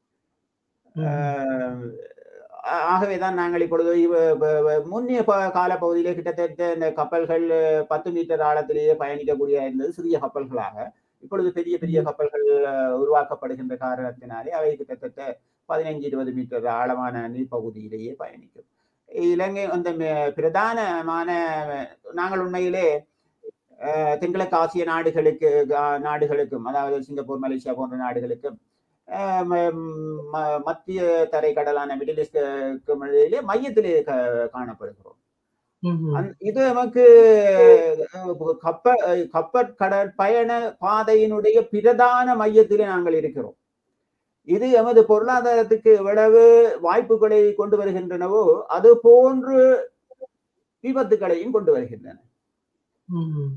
ஆஹ் ஆகவேதான் நாங்கள் இப்பொழுது இவ- வ- வ- முன்னைய ப- கால பகுதியிலே கிட்டத்தட்ட இந்த கப்பல்கள் பத்து மீட்டர் ஆழத்திலேயே பயணிக்கக்கூடிய இருந்தது சிறிய கப்பல்களாக இப்பொழுது பெரிய பெரிய கப்பல்கள் அஹ், உருவாக்கப்படுகின்ற காரணத்தினாலே அவை கிட்டத்தட்ட பதினைஞ்சு இருபது மீட்டர் ஆழமான நீர்ப்பகுதியிலேயே பயணிக்கும் இலங்கை அந்த ம- பிரதானமான நாங்கள் உண்மையிலே அஹ், தென்கிழக்கு ஆசிய நாடுகளுக்கு அஹ், நாடுகளுக்கும் அதாவது சிங்கப்பூர் மலேசியா போன்ற நாடுகளுக்கும் அஹ், ம- ம- மத்திய தரைக்கடலான மிடில் ஈஸ்டுக்கும் இடையிலே மையத்திலே க- காணப்படுகிறோம் ம்ஹும். அந்த- இது நமக்கு அஹ், கப்ப அஹ், கப்பற் கடல் பயண பாதையினுடைய பிரதான மையத்திலே நாங்கள் இருக்கிறோம் இது எமது பொருளாதாரத்துக்கு எவ்வளவு வாய்ப்புகளை கொண்டு வருகின்றனவோ அது போன்று விபத்துகளையும் கொண்டு வருகின்றன ம்ஹும்.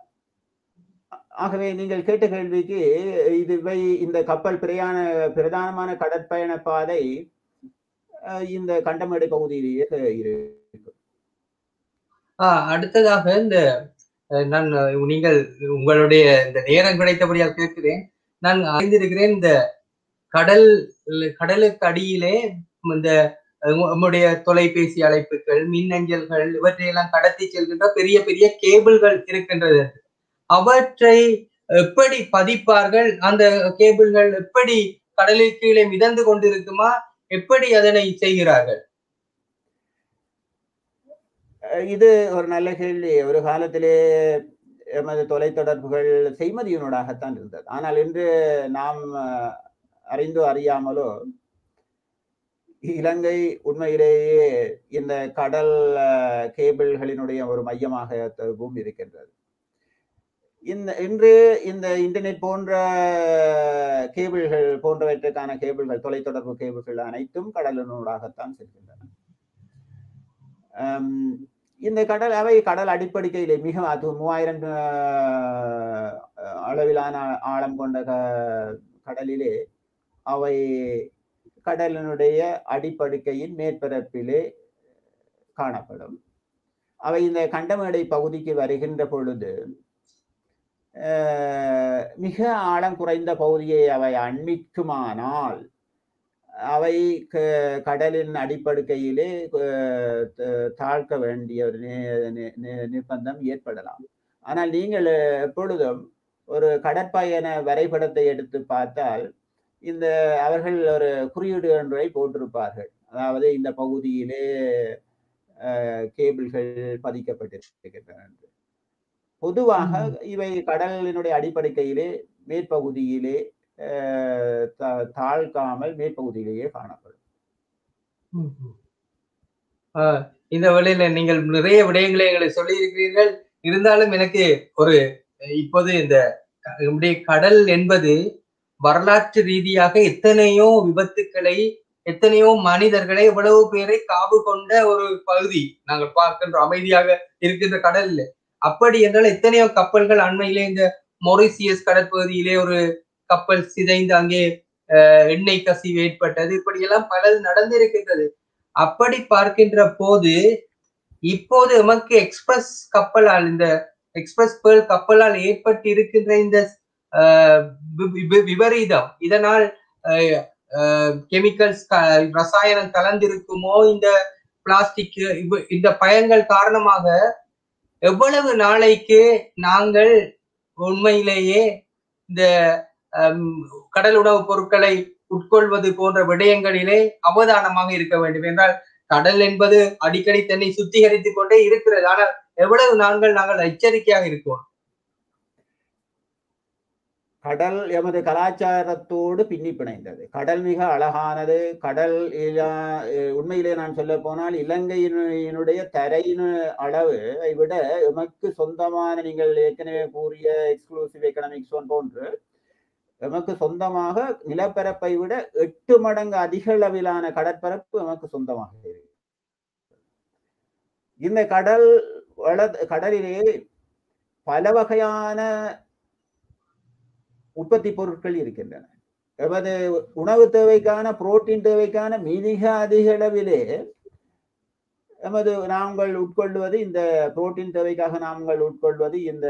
ஆகவே நீங்கள் கேட்ட கேள்விக்கு இது இவை இந்த கப்பல் பிரயாண பிரதானமான கடற்பயண பாதை அஹ், இந்த கண்டமேடு பகுதியிலேயே இருக்கு ஆஹ் அடுத்ததாக இந்த அஹ், நான் அஹ், நீங்கள் உங்களுடைய இந்த நேரம் கிடைத்தபடியால் கேட்கிறேன் நான் அறிந்திருக்கிறேன் இந்த கடல் கடலுக்கு அடியிலே இந்த அஹ், நம்முடைய தொலைபேசி அழைப்புகள் மின்னஞ்சல்கள் இவற்றையெல்லாம் கடத்தி செல்கின்ற பெரிய பெரிய கேபிள்கள் இருக்கின்றது அவற்றை எப்படி பதிப்பார்கள் அந்த கேபிள்கள் எப்படி கடலுக்கு கீழே மிதந்து கொண்டிருக்குமா எப்படி அதனை செய்கிறார்கள் அஹ் இது ஒரு நல்ல கேள்வி ஒரு காலத்திலே எமது தொலைத்தொடர்புகள் செய்மதியினூடாகத்தான் இருந்தது ஆனால் இன்று நாம் அஹ், அறிந்தோ அறியாமலோ இலங்கை உண்மையிலேயே இந்த கடல் அஹ், கேபிள்களினுடைய ஒரு மையமாகவும் இருக்கின்றது இந்த இன்று இந்த இன்டர்நெட் போன்ற கேபிள்கள் போன்றவற்றுக்கான கேபிள்கள் தொலைத்தொடர்பு கேபிள்கள் அனைத்தும் கடலினூடாகத்தான் செல்கின்றன ஆம், இந்த கடல் அவை கடல் அடிப்படையிலே மிக அது மூவாயிரம் ஆஹ், அளவிலான ஆழம் கொண்ட க- கடலிலே அவை கடலினுடைய அடிப்படுக்கையின் மேற்பரப்பிலே காணப்படும் அவை இந்த கண்டமேடை பகுதிக்கு வருகின்ற பொழுது ஆஹ், மிக ஆழம் குறைந்த பகுதியை அவை அண்மிக்குமானால் அவை க- கடலின் அடிப்படுக்கையிலே அஹ், த- தாழ்க்க வேண்டிய ஒரு நி- நி- நி- நிர்பந்தம் ஏற்படலாம் ஆனால் நீங்கள் எப்பொழுதும் ஒரு கடற்பயண வரைபடத்தை எடுத்து பார்த்தால் இந்த அவர்கள் ஒரு குறியீடு ஒன்றை போட்டிருப்பார்கள் அதாவது இந்த பகுதியிலே அஹ், கேபிள்கள் பதிக்கப்பட்டிருக்கின்றன என்று. பொதுவாக இவை கடலினுடைய அடிப்படைக்கையிலே மேற்பகுதியிலே அஹ், தா- தாழ்க்காமல் மேற்பகுதியிலேயே காணப்படும் ஆஹ் இந்த வழியில நீங்கள் நிறைய விடயங்களை எங்களை சொல்லி இருக்கிறீர்கள் இருந்தாலும் எனக்கு ஒரு அஹ், இப்போது இந்த க- நம்முடைய கடல் என்பது வரலாற்று ரீதியாக எத்தனையோ விபத்துக்களை எத்தனையோ மனிதர்களை எவ்வளவு பேரை காவு கொண்ட ஒரு பகுதி நாங்கள் பார்க்கின்றோம் அமைதியாக இருக்கின்ற கடல்ல அப்படி என்றால் எத்தனையோ கப்பல்கள் அண்மையிலே இந்த மொரிசியஸ் கடற்பகுதியிலே ஒரு கப்பல் சிதைந்து அங்கே அஹ், எண்ணெய் கசிவு ஏற்பட்டது இப்படியெல்லாம் பலது நடந்திருக்கின்றது அப்படி பார்க்கின்ற போது இப்போது எமக்கு எக்ஸ்பிரஸ் கப்பலால் இந்த எக்ஸ்பிரஸ் பேர்ல் கப்பலால் ஏற்பட்டு இருக்கின்ற இந்த ஆஹ், வி- வி- விபரீதம் இதனால் கெமிக்கல்ஸ் ரசாயனம் கலந்திருக்குமோ இந்த பிளாஸ்டிக் இந்த பயன்கள் காரணமாக எவ்வளவு நாளைக்கு நாங்கள் உண்மையிலேயே இந்த ஹம், கடல் உணவுப் பொருட்களை உட்கொள்வது போன்ற விடயங்களிலே அவதானமாக இருக்க வேண்டும் என்றால் கடல் என்பது அடிக்கடி தன்னை சுத்திகரித்துக் கொண்டே இருக்கிறது ஆனால் எவ்வளவு நாங்கள் நாங்கள் எச்சரிக்கையாக இருக்கோம் கடல் எமது கலாச்சாரத்தோடு பின்னி பிணைந்தது கடல் மிக அழகானது கடல் இலா- அஹ் உண்மையிலே நான் சொல்ல போனால் இலங்கையினுடைய தரையின் அளவு விட எமக்கு சொந்தமான நீங்கள் ஏற்கனவே கூறிய எக்ஸ்க்ளூசிவ் எக்கனாமிக் zone போன்று எமக்கு சொந்தமாக நிலப்பரப்பை விட எட்டு மடங்கு அதிக அளவிலான கடற்பரப்பு எமக்கு சொந்தமாக இருக்கு இந்த கடல் வள கடலிலே பல வகையான உற்பத்தி பொருட்கள் இருக்கின்றன எமது உணவு தேவைக்கான புரோட்டீன் தேவைக்கான மிக அதிக அளவிலே எமது நாங்கள் உட்கொள்வது இந்த புரோட்டீன் தேவைக்காக நாங்கள் உட்கொள்வது இந்த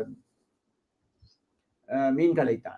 அஹ், மீன்களைத்தான்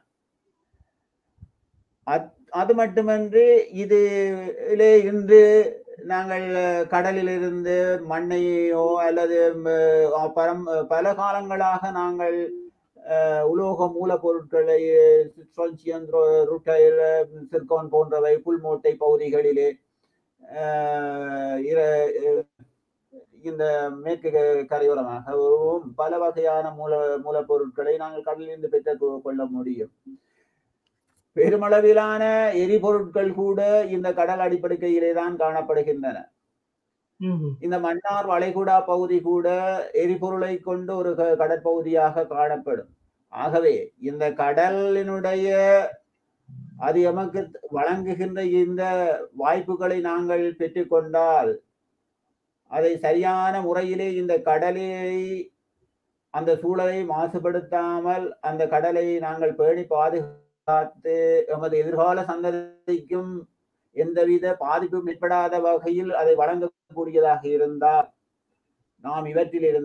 அத்- அது மட்டுமன்றி இது இதிலே இன்று நாங்கள் கடலிலிருந்து மண்ணையோ அல்லது ம- பரம் பல காலங்களாக நாங்கள் அஹ், உலோக மூலப்பொருட்களை ஸ்ட்ரோன்சியம், ரோ- ருட்டைல் சிர்கான் போன்றவை புல்மோட்டை பகுதிகளிலே அஹ், இர- இந்த மேற்கு க- கரையோரமாகவும் பல வகையான மூல மூலப்பொருட்களை நாங்கள் கடலிலிருந்து பெற்றுக் கொள்ள முடியும் பெருமளவிலான எரிபொருட்கள் கூட இந்த கடல் அடிப்படையிலே தான் காணப்படுகின்றன இந்த மன்னார் வளைகுடா பகுதி கூட எரிபொருளை கொண்டு ஒரு க- கடற்பகுதியாக காணப்படும் ஆகவே இந்த கடலினுடைய அது எமக்கு வழங்குகின்ற இந்த வாய்ப்புகளை நாங்கள் பெற்றுக்கொண்டால் அதை சரியான முறையிலே இந்த கடலை அந்த சூழலை மாசுபடுத்தாமல் அந்த கடலை நாங்கள் பேணி பாதுகாத்து எமது எதிர்கால சந்ததிக்கும் எந்தவித பாதிப்பும் ஏற்படாத வகையில் அதை வழங்கக்கூடியதாக இருந்தால் நாம் இவற்றிலிருந்து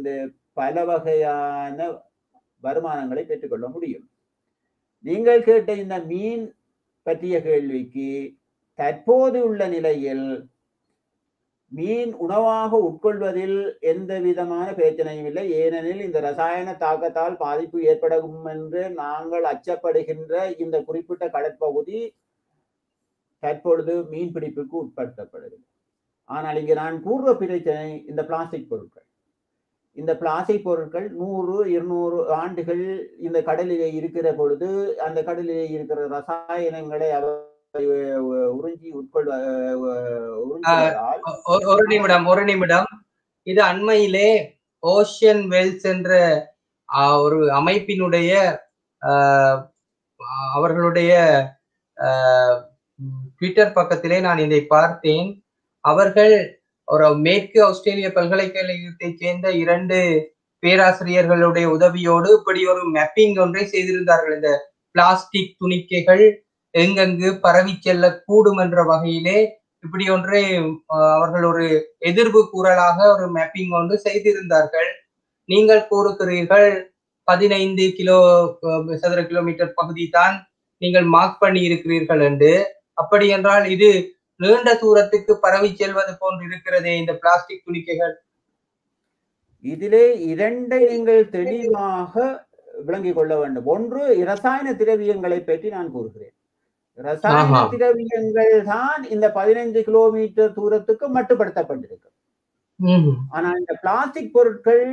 பல வகையான வருமானங்களை பெற்றுக்கொள்ள முடியும் நீங்கள் கேட்ட இந்த மீன் பற்றிய கேள்விக்கு தற்போது உள்ள நிலையில் மீன் உணவாக உட்கொள்வதில் எந்த விதமான பிரச்சனையும் இல்லை ஏனெனில் இந்த ரசாயன தாக்கத்தால் பாதிப்பு ஏற்படும் என்று நாங்கள் அச்சப்படுகின்ற இந்த குறிப்பிட்ட கடற்பகுதி தற்பொழுது மீன்பிடிப்புக்கு உட்படுத்தப்படுகிறது ஆனால் இங்கு நான் கூறுற பிரச்சனை இந்த பிளாஸ்டிக் பொருட்கள் இந்த பிளாஸ்டிக் பொருட்கள் நூறு இருநூறு ஆண்டுகள் இந்த கடலிலே இருக்கிற பொழுது அந்த கடலிலே இருக்கிற ரசாயனங்களை அவர் உறிஞ்சி உட்கொள்வ உறிஞ்சுவதால் ஒரு- ஒரு நிமிடம் ஒரு நிமிடம் இது அண்மையிலே ஓஷியன் வெல்ஸ் என்ற ஆ, ஒரு அமைப்பினுடைய ஆ, அவர்களுடைய ஆ, ட்விட்டர் பக்கத்திலே நான் இதை பார்த்தேன் அவர்கள் ஒரு மேற்கு ஆஸ்திரேலிய பல்கலைக்கழகத்தைச் சேர்ந்த இரண்டு பேராசிரியர்களுடைய உதவியோடு இப்படி ஒரு மேப்பிங் ஒன்றை செய்திருந்தார்கள் இந்த பிளாஸ்டிக் துணிக்கைகள் எங்கெங்கு பரவி செல்லக்கூடும் என்ற வகையிலே இப்படி ஒன்றை அஹ், அவர்கள் ஒரு எதிர்வு கூறலாக ஒரு மேப்பிங் ஒன்று செய்திருந்தார்கள் நீங்கள் கூறுகிறீர்கள் பதினைந்து கிலோ அஹ், சதுர கிலோமீட்டர் பகுதி தான் நீங்கள் மார்க் பண்ணி இருக்கிறீர்கள் என்று அப்படி என்றால் இது நீண்ட தூரத்துக்கு பரவி செல்வது போன்று இருக்கிறதே இந்த பிளாஸ்டிக் துணிக்கைகள் இதிலே இரண்டை நீங்கள் தெளிவாக விளங்கிக் கொள்ள வேண்டும் ஒன்று இரசாயன திரவியங்களை பற்றி நான் கூறுகிறேன் ரசாயன ஆஹா. திரவியங்கள் தான் இந்த பதினைந்து கிலோமீட்டர் தூரத்துக்கு மட்டுப்படுத்தப்பட்டிருக்கு ம்ஹும். ஆனா இந்த பிளாஸ்டிக் பொருட்கள்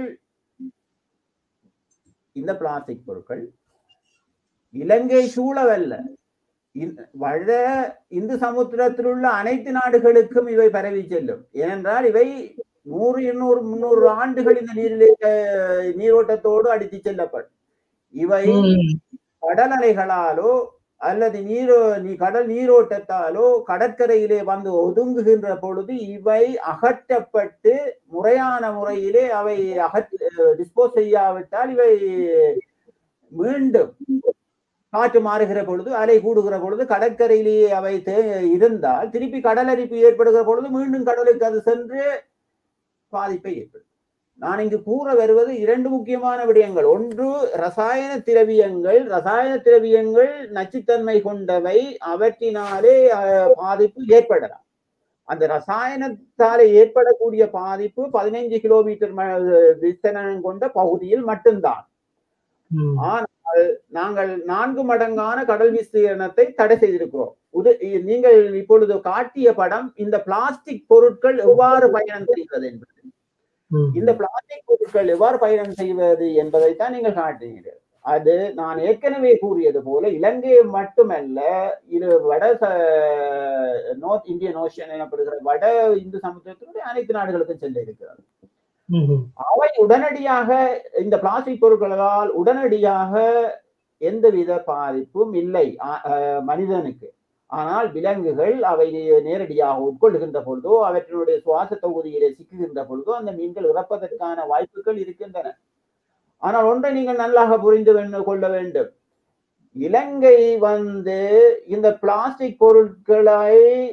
இந்த பிளாஸ்டிக் பொருட்கள் இலங்கை சூழவல்ல இந்த- வட இந்து சமுத்திரத்தில் உள்ள அனைத்து நாடுகளுக்கும் இவை பரவி செல்லும் ஏனென்றால் இவை நூறு இருநூறு முன்னூறு ஆண்டுகள் இந்த நீரிலே அஹ், நீரோட்டத்தோடு அடித்து செல்லப்படும் இவை ம். கடல் அலைகளாலோ அல்லது நீரோ நீ கடல் நீரோட்டத்தாலோ கடற்கரையிலே வந்து ஒதுங்குகின்ற பொழுது இவை அகற்றப்பட்டு முறையான முறையிலே அவை அகற் டிஸ்போஸ் செய்யாவிட்டால் இவை மீண்டும் காற்று மாறுகிற பொழுது அலை கூடுகிற பொழுது கடற்கரையிலேயே அவை தே- இருந்தால் திருப்பி கடலரிப்பு ஏற்படுகிற பொழுது மீண்டும் கடலுக்கு அது சென்று பாதிப்பை ஏற்படும் நான் இங்கு கூற வருவது இரண்டு முக்கியமான விடயங்கள் ஒன்று ரசாயன திரவியங்கள் ரசாயன திரவியங்கள் நச்சுத்தன்மை கொண்டவை அவற்றினாலே அஹ், பாதிப்பு ஏற்படலாம் அந்த ரசாயனத்தாலே ஏற்படக்கூடிய பாதிப்பு பதினைஞ்சு கிலோமீட்டர் ம- விஸ்தீர்ணம் கொண்ட பகுதியில் மட்டும்தான் ம். ஆனால் நாங்கள் நான்கு மடங்கான கடல் விஸ்தீரணத்தை தடை செய்திருக்கிறோம் உது இ- நீங்கள் இப்பொழுது காட்டிய படம் இந்த பிளாஸ்டிக் பொருட்கள் எவ்வாறு பயணம் செய்வது என்பது ம். இந்த பிளாஸ்டிக் பொருட்கள் எவ்வாறு பயணம் செய்வது என்பதைத்தான் நீங்கள் காட்டுகிறீர்கள் அது நான் ஏற்கனவே கூறியது போல இலங்கை மட்டுமல்ல இது வட நார்த் இந்தியன் ஓஷன் எனப்படுகிற வட இந்து சமுத்திரத்தினுடைய அனைத்து நாடுகளுக்கும் செல்ல இருக்கிறது ம்ஹும். அவை உடனடியாக இந்த பிளாஸ்டிக் பொருட்களால் உடனடியாக எந்தவித பாதிப்பும் இல்லை ஆ- அஹ் மனிதனுக்கு ஆனால் விலங்குகள் அவை நேரடியாக உட்கொள்ளுகின்ற பொழுதோ அவற்றினுடைய சுவாச தொகுதியிலே சிக்குகின்ற பொழுதோ அந்த மீன்கள் இறப்பதற்கான வாய்ப்புகள் இருக்கின்றன ஆனால் ஒன்றை நீங்கள் நல்லாக புரிந்து வென்று கொள்ள வேண்டும் இலங்கை வந்து இந்த பிளாஸ்டிக் பொருட்களை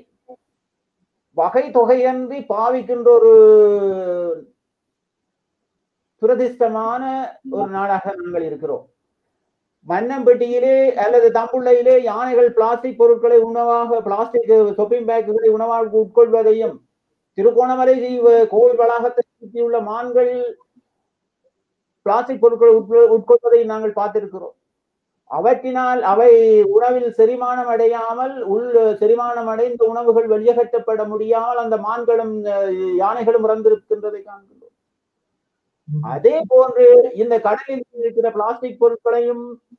வகை தொகையன்றி பாவிக்கின்ற ஒரு துரதிர்ஷ்டமான ஒரு நாடாக நாங்கள் இருக்கிறோம் மன்னம்பட்டியிலே அல்லது தம்புள்ளையிலே யானைகள் பிளாஸ்டிக் பொருட்களை உணவாக பிளாஸ்டிக் சொப்பிங் பேக்குகளை உணவாக உட்கொள்வதையும் திருகோணமலை தீவு- கோவில் வளாகத்தை சுற்றியுள்ள மான்கள் பிளாஸ்டிக் பொருட்களை உட்கொ- உட்கொள்வதை நாங்கள் பார்த்திருக்கிறோம் அவற்றினால் அவை உணவில் செரிமானம் அடையாமல் உள் செரிமானம் அடைந்த உணவுகள் வெளியகற்றப்பட முடியாமல் அந்த மான்களும் அஹ், யானைகளும் இறந்திருக்கின்றதை காண்கிறோம் அதே போன்று இந்த கடலில் இருக்கிற பிளாஸ்டிக் பொருட்களையும்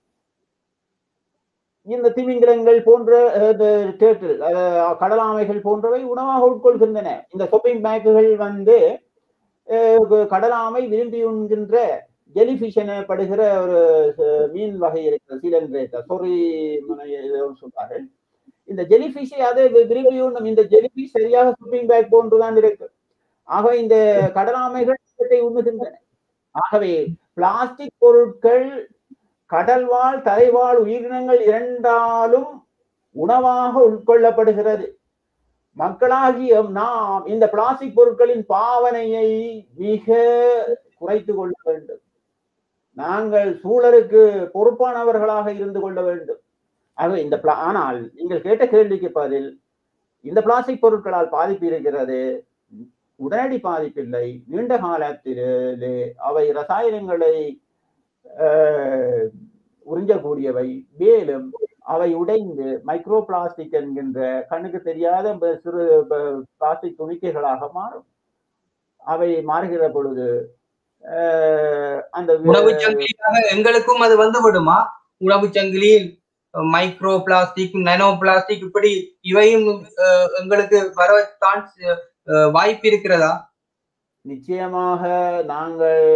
இந்த திமிங்கிலங்கள் போன்ற அஹ், இந்த turtle, அஹ், கடலாமைகள் போன்றவை உணவாக உட்கொள்கின்றன இந்த சொப்பிங் பேக்குகள் வந்து அஹ், கடலாமை விரும்பி உண்கின்ற ஜெலிஃபிஷ் எனப்படுகிற ஒரு அஹ், மீன் வகை இருக்கிறது சீலன்கிரேட்டர் சொறி சொல்றார்கள் இந்த ஜெலிஃபிஷை அதை வி- விரும்பி உண்ணும் இந்த ஜெலிஃபிஷ் சரியாக சொப்பிங் பேக் போன்றுதான் இருக்கு ஆக இந்த கடலாமைகள் இவற்றை உண்ணுகின்றன ஆகவே பிளாஸ்டிக் பொருட்கள் கடல்வாழ் தரைவாழ் உயிரினங்கள் இரண்டாலும் உணவாக உட்கொள்ளப்படுகிறது மக்களாகிய நாம் இந்த பிளாஸ்டிக் பொருட்களின் பாவனையை மிக குறைத்து கொள்ள வேண்டும் நாங்கள் சூழலுக்கு பொறுப்பானவர்களாக இருந்து கொள்ள வேண்டும் ஆக இந்த பிளா- ஆனால் நீங்கள் கேட்ட கேள்விக்கு பதில் இந்த பிளாஸ்டிக் பொருட்களால் பாதிப்பு இருக்கிறது உடனடி பாதிப்பில்லை நீண்ட காலத்திலே அவை ரசாயனங்களை ஆஹ், உறிஞ்சக்கூடியவை மேலும் அவை உடைந்து மைக்ரோ பிளாஸ்டிக் என்கின்ற கண்ணுக்கு தெரியாத ப- சிறு ப- பிளாஸ்டிக் துணிக்கைகளாக மாறும் அவை மாறுகிற பொழுது ஆஹ், அந்த உணவு சங்கிலியாக எங்களுக்கும் அது வந்து விடுமா உணவு சங்கிலியில் மைக்ரோ பிளாஸ்டிக் நானோ பிளாஸ்டிக் இப்படி இவையும் அஹ், எங்களுக்கு வர சான்ஸ் வாய்ப்பு இருக்கிறதா நிச்சயமாக நாங்கள்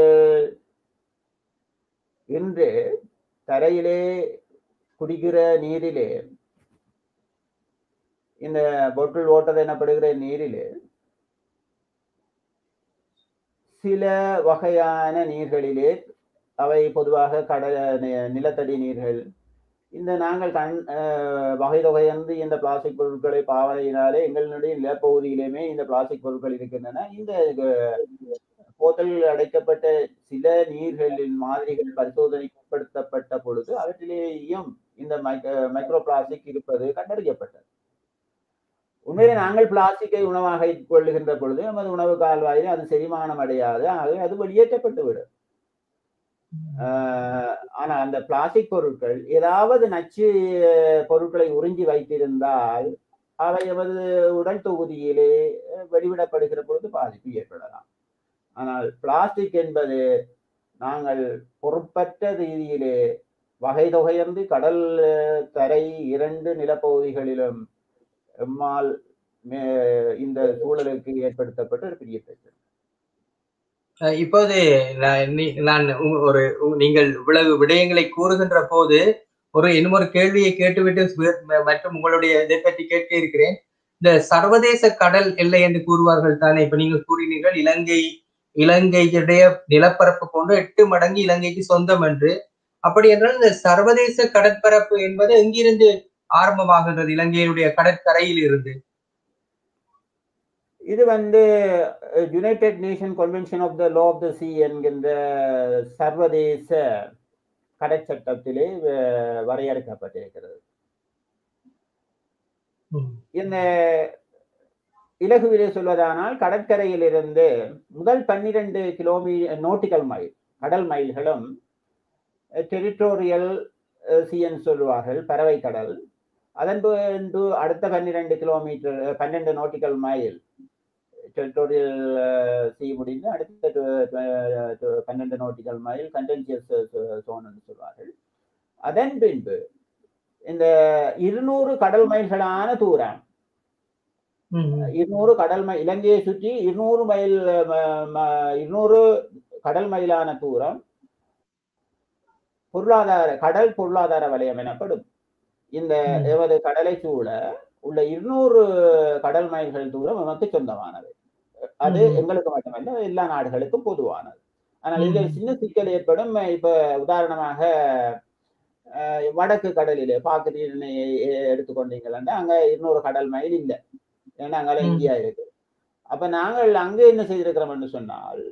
இன்று தரையிலே குடிக்கிற நீரிலே இந்த பொட்டில் வாட்டர் எனப்படுகிற நீரிலே சில வகையான நீர்களிலே அவை பொதுவாக கடல் நி- நிலத்தடி நீர்கள் இந்த நாங்கள் கண் அஹ், வகை தொகையந்து இந்த பிளாஸ்டிக் பொருட்களை பாவனையினாலே எங்களுடைய நிலப்பகுதியிலுமே இந்த பிளாஸ்டிக் பொருட்கள் இருக்கின்றன இந்த அஹ், போத்தலில் அடைக்கப்பட்ட சில நீர்களின் மாதிரிகள் பரிசோதனைக்கு உட்படுத்தப்பட்ட பொழுது அவற்றிலேயும் இந்த மைக்ரோ மைக்ரோ பிளாஸ்டிக் இருப்பது கண்டறியப்பட்டது உண்மையிலே நாங்கள் பிளாஸ்டிக்கை உணவாக கொள்ளுகின்ற பொழுது நமது உணவு கால்வாயில் அது செரிமானம் அடையாது ஆகவே அது வெளியேற்றப்பட்டு விடும் ஆஹ் ஆனா அந்த பிளாஸ்டிக் பொருட்கள் ஏதாவது நச்சு பொருட்களை உறிஞ்சி வைத்திருந்தால் அவை எமது உடல் தொகுதியிலே வெளிவிடப்படுகிற பொழுது பாதிப்பு ஏற்படலாம் ஆனால் பிளாஸ்டிக் என்பது நாங்கள் பொறுப்பற்ற ரீதியிலே வகை தொகையர்ந்து கடல் அஹ், தரை இரண்டு நிலப்பகுதிகளிலும் எம்மால் மே- இந்த சூழலுக்கு ஏற்படுத்தப்பட்ட ஒரு பெரிய பிரச்சனை அஹ் இப்போது நான் நீ- நான் உ- ஒரு உ- நீங்கள் இவ்வளவு விடயங்களை கூறுகின்ற போது ஒரு இன்னும் ஒரு கேள்வியை கேட்டுவிட்டு வே- ம- மற்றும் உங்களுடைய இதை பற்றி கேட்க இருக்கிறேன் இந்த சர்வதேச கடல் எல்லை என்று கூறுவார்கள் தானே இப்ப நீங்கள் கூறினீர்கள் இலங்கை இலங்கையுடைய நிலப்பரப்பு கொண்டு எட்டு மடங்கு இலங்கைக்கு சொந்தம் என்று அப்படி என்றால் இந்த சர்வதேச கடற்பரப்பு என்பது எங்கிருந்து ஆரம்பமாகின்றது இலங்கையினுடைய கடற்கரையில் இருந்து இது வந்து United Nation Convention of the Law of the Sea என்கின்ற சர்வதேச கடற்சட்டத்திலே வ- வரையறுக்கப்பட்டிருக்கிறது இந்த இலகுவிலே சொல்வதானால் கடற்கரையிலிருந்து முதல் பன்னிரண்டு கிலோமீ நோட்டிக்கல் மைல் கடல் மைல்களும் டெரிட்டோரியல் சிஎன் சொல்வார்கள் பறவை கடல் அதன் பின்பு அடுத்த பன்னிரண்டு கிலோமீட்டர் பன்னெண்டு நோட்டிக்கல் மைல் டெரிட்டோரியல் சி முடிந்து அடுத்த டு- டு- டு- பன்னெண்டு நோட்டிக்கல் மைல் கண்டென்சியஸ் சோன் என்று சொல்வார்கள் அதன் பின்பு இந்த இருநூறு கடல் மைல்களான தூரம் இருநூறு கடல் மைல் இலங்கையை சுற்றி இருநூறு மைல் ம- ம- இருநூறு கடல் மைலான தூரம் பொருளாதார கடல் பொருளாதார வலயம் எனப்படும் இந்த ம். எமது கடலை சூழ உள்ள இருநூறு கடல் மைல்கள் தூரம் நமக்கு சொந்தமானது அது ம். எங்களுக்கு மட்டுமல்ல எல்லா நாடுகளுக்கும் பொதுவானது ஆனால் இதில் ம். சின்ன சிக்கல் ஏற்படும் இப்ப உதாரணமாக அஹ், வடக்கு கடலிலே பாக்கிரீனை எடுத்துக்கொண்டீங்கன்னா அங்க இருநூறு கடல் மைல் இல்லை ஏன்னா அங்கால ம். இந்தியா இருக்கு அப்ப நாங்கள் அங்க என்ன செய்திருக்கிறோம் சொன்னால்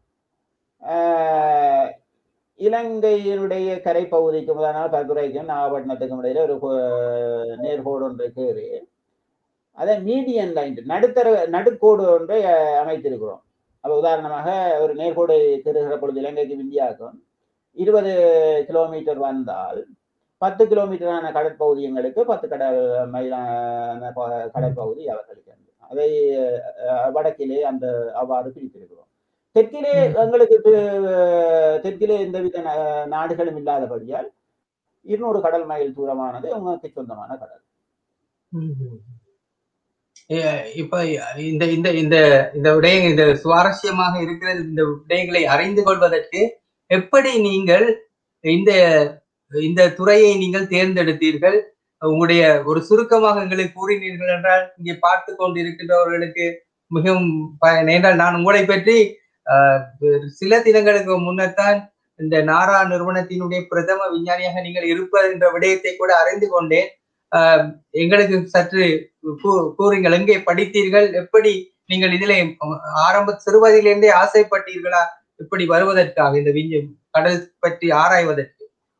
ஆஹ், இலங்கையினுடைய கரைப்பகுதிக்கும் உதாரணமாக பல்துறைக்கும் நாகப்பட்டினத்துக்கும் இடையில ஒரு கோ- நேர்கோடு ஒன்றை கேறி அதை மீடியன் லைன் நடுத்தர நடுக்கோடு ஒன்றை அஹ், அமைத்திருக்கிறோம் அப்ப உதாரணமாக ஒரு நேர்கோடு திருகிற பொழுது இலங்கைக்கு இந்தியாவுக்கும் இருபது கிலோமீட்டர் வந்தால் பத்து கிலோமீட்டரான கடற்பகுதி எங்களுக்கு பத்து கடல் மைலான ப- கடற்பகுதி அவர்களுக்கு அதை அஹ், வடக்கிலே அந்த அவ்வாறு பிரித்திருக்கிறோம் தெற்கிலே ம். எங்களுக்கு தெ- தெற்கிலே எந்தவித நா- நாடுகளும் இல்லாதபடியால் இருநூறு கடல் மைல் தூரமானது உங்களுக்கு சொந்தமான கடல் ம்ஹும். ஏ- இப்ப இந்த இந்த இந்த இந்த விடயம் இந்த சுவாரஸ்யமாக இருக்கிறது இந்த விடயங்களை அறிந்து கொள்வதற்கு எப்படி நீங்கள் இந்த இந்த துறையை நீங்கள் தேர்ந்தெடுத்தீர்கள் உங்களுடைய ஒரு சுருக்கமாக எங்களுக்கு கூறினீர்கள் என்றால் இங்கே பார்த்து கொண்டிருக்கின்றவர்களுக்கு மிகவும் பயன் ஏனென்றால் நான் உங்களை பற்றி ஆஹ், சில தினங்களுக்கு முன்னர்தான் இந்த நாரா நிறுவனத்தினுடைய பிரதம விஞ்ஞானியாக நீங்கள் இருப்பது என்ற விடயத்தை கூட அறிந்து கொண்டேன் ஆஹ், எங்களுக்கு சற்று கூ- கூறுங்கள் எங்கே படித்தீர்கள் எப்படி நீங்கள் இதிலே ஆரம்ப சிறுவயதிலிருந்தே ஆசைப்பட்டீர்களா இப்படி வருவதற்காக இந்த விஞ்ஞ கடல் பற்றி ஆராய்வதற்கு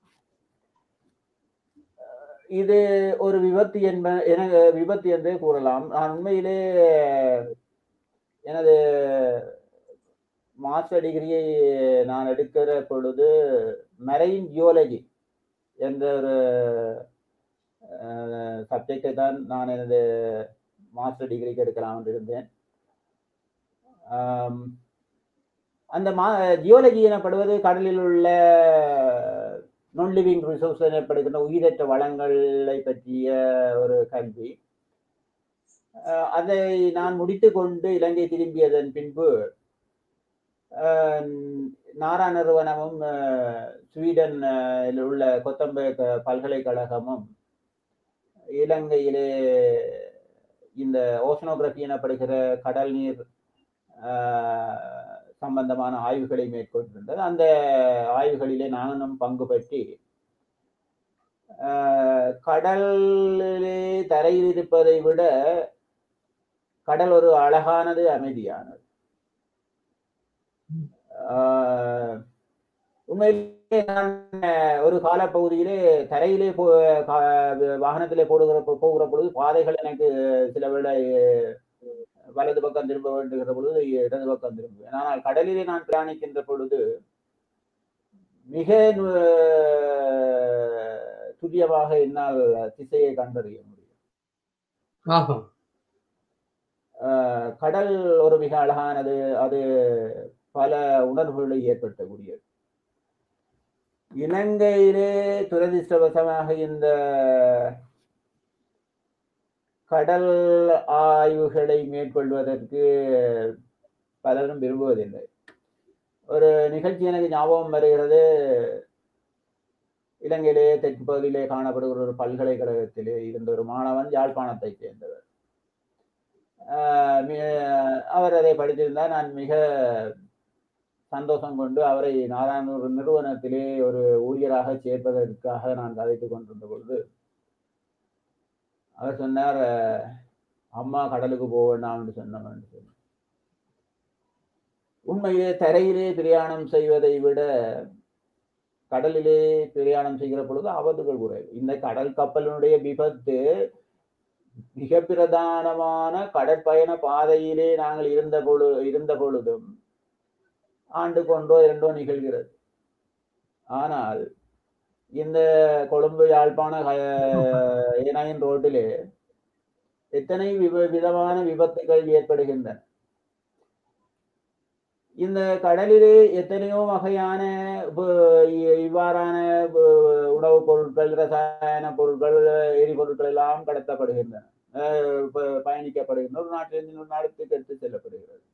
இது ஒரு விபத்து என்ப என விபத்து என்றே கூறலாம் நான் உண்மையிலே எனது மாஸ்டர் டிகிரியை நான் எடுக்கிற பொழுது மெரைன் ஜியோலஜி என்ற ஒரு சப்ஜெக்டை தான் நான் எனது மாஸ்டர் டிகிரிக்கு எடுக்கலாம் என்று இருந்தேன் ஆம், அந்த மா ஜியோலஜி எனப்படுவது கடலில் உள்ள நான் லிவிங் ரிசோர்ஸ் எனப்படுகின்ற உயிரற்ற வளங்களை பற்றிய ஒரு கல்வி அஹ் அதை நான் முடித்து கொண்டு இலங்கை திரும்பியதன் பின்பு அஹ், நாரா நிறுவனமும் அஹ், ஸ்வீடன் அஹ், இல் உள்ள கொத்தம்பேக் பல்கலைக்கழகமும் இலங்கையிலே இந்த ஓசனோகிராஃபி எனப்படுகிற கடல் நீர் அஹ், சம்பந்தமான ஆய்வுகளை மேற்கொண்டிருந்தது அந்த ஆய்வுகளிலே நானும் பங்கு பற்றி அஹ், கடலிலே தரையில் இருப்பதை விட கடல் ஒரு அழகானது அமைதியானது ஆஹ், உண்மையிலே நான் அஹ், ஒரு காலப்பகுதியிலே தரையிலே போ கா- வாகனத்திலே போடுகிற போ- போகிற பொழுது பாதைகள் எனக்கு சில வேளை வலது பக்கம் திரும்ப வேண்டுகிற பொழுது இடது பக்கம் திரும்புவேன் ஆனால் கடலிலே நான் பிரயாணிக்கின்ற பொழுது மிக நு- துல்லியமாக என்னால் திசையை கண்டறிய முடியும் ஆஹா ஆஹ் கடல் ஒரு மிக அழகானது அது பல உணர்வுகளை ஏற்படுத்தக்கூடியது இலங்கையிலே துரதிர்ஷ்டவசமாக இந்த கடல் ஆய்வுகளை மேற்கொள்வதற்கு பலரும் விரும்புவதில்லை ஒரு நிகழ்ச்சி எனக்கு ஞாபகம் வருகிறது இலங்கையிலே தெற்கு பகுதியிலே காணப்படுகிற ஒரு பல்கலைக்கழகத்திலே இருந்த ஒரு மாணவன் யாழ்ப்பாணத்தைச் சேர்ந்தவர் ஆஹ் மி- அவர் அதை படித்திருந்தார் நான் மிக சந்தோஷம் கொண்டு அவரை நாராயணூர் நிறுவனத்திலே ஒரு ஊழியராக சேர்ப்பதற்காக நான் கதைத்துக் கொண்டிருந்த பொழுது அவர் சொன்னார் "அஹ், அம்மா கடலுக்கு போக வேண்டாம் என்று சொன்னோம் என்று சொன்னார். உண்மையிலே தரையிலே பிரயாணம் செய்வதை விட கடலிலே பிரயாணம் செய்கிற பொழுது ஆபத்துகள் குறைவு இந்த கடல் கப்பலினுடைய விபத்து மிக பிரதானமான கடற்பயண பாதையிலே நாங்கள் இருந்த பொழு இருந்த பொழுதும் ஆண்டுக்கு ஒன்றோ இரண்டோ நிகழ்கிறது ஆனால் இந்த கொழும்பு யாழ்ப்பாண ஏனாயின் ரோட்டிலே எத்தனை விப விதமான விபத்துகள் ஏற்படுகின்றன இந்த கடலிலே எத்தனையோ வகையான ப- இ- இவ்வாறான ப- உணவுப் பொருட்கள் ரசாயன பொருட்கள் எரிபொருட்கள் எல்லாம் கடத்தப்படுகின்றன அஹ் ப- பயணிக்கப்படுகின்றன ஒரு நாட்டிலிருந்து இன்னொரு நாட்டுக்கு எடுத்து செல்லப்படுகிறது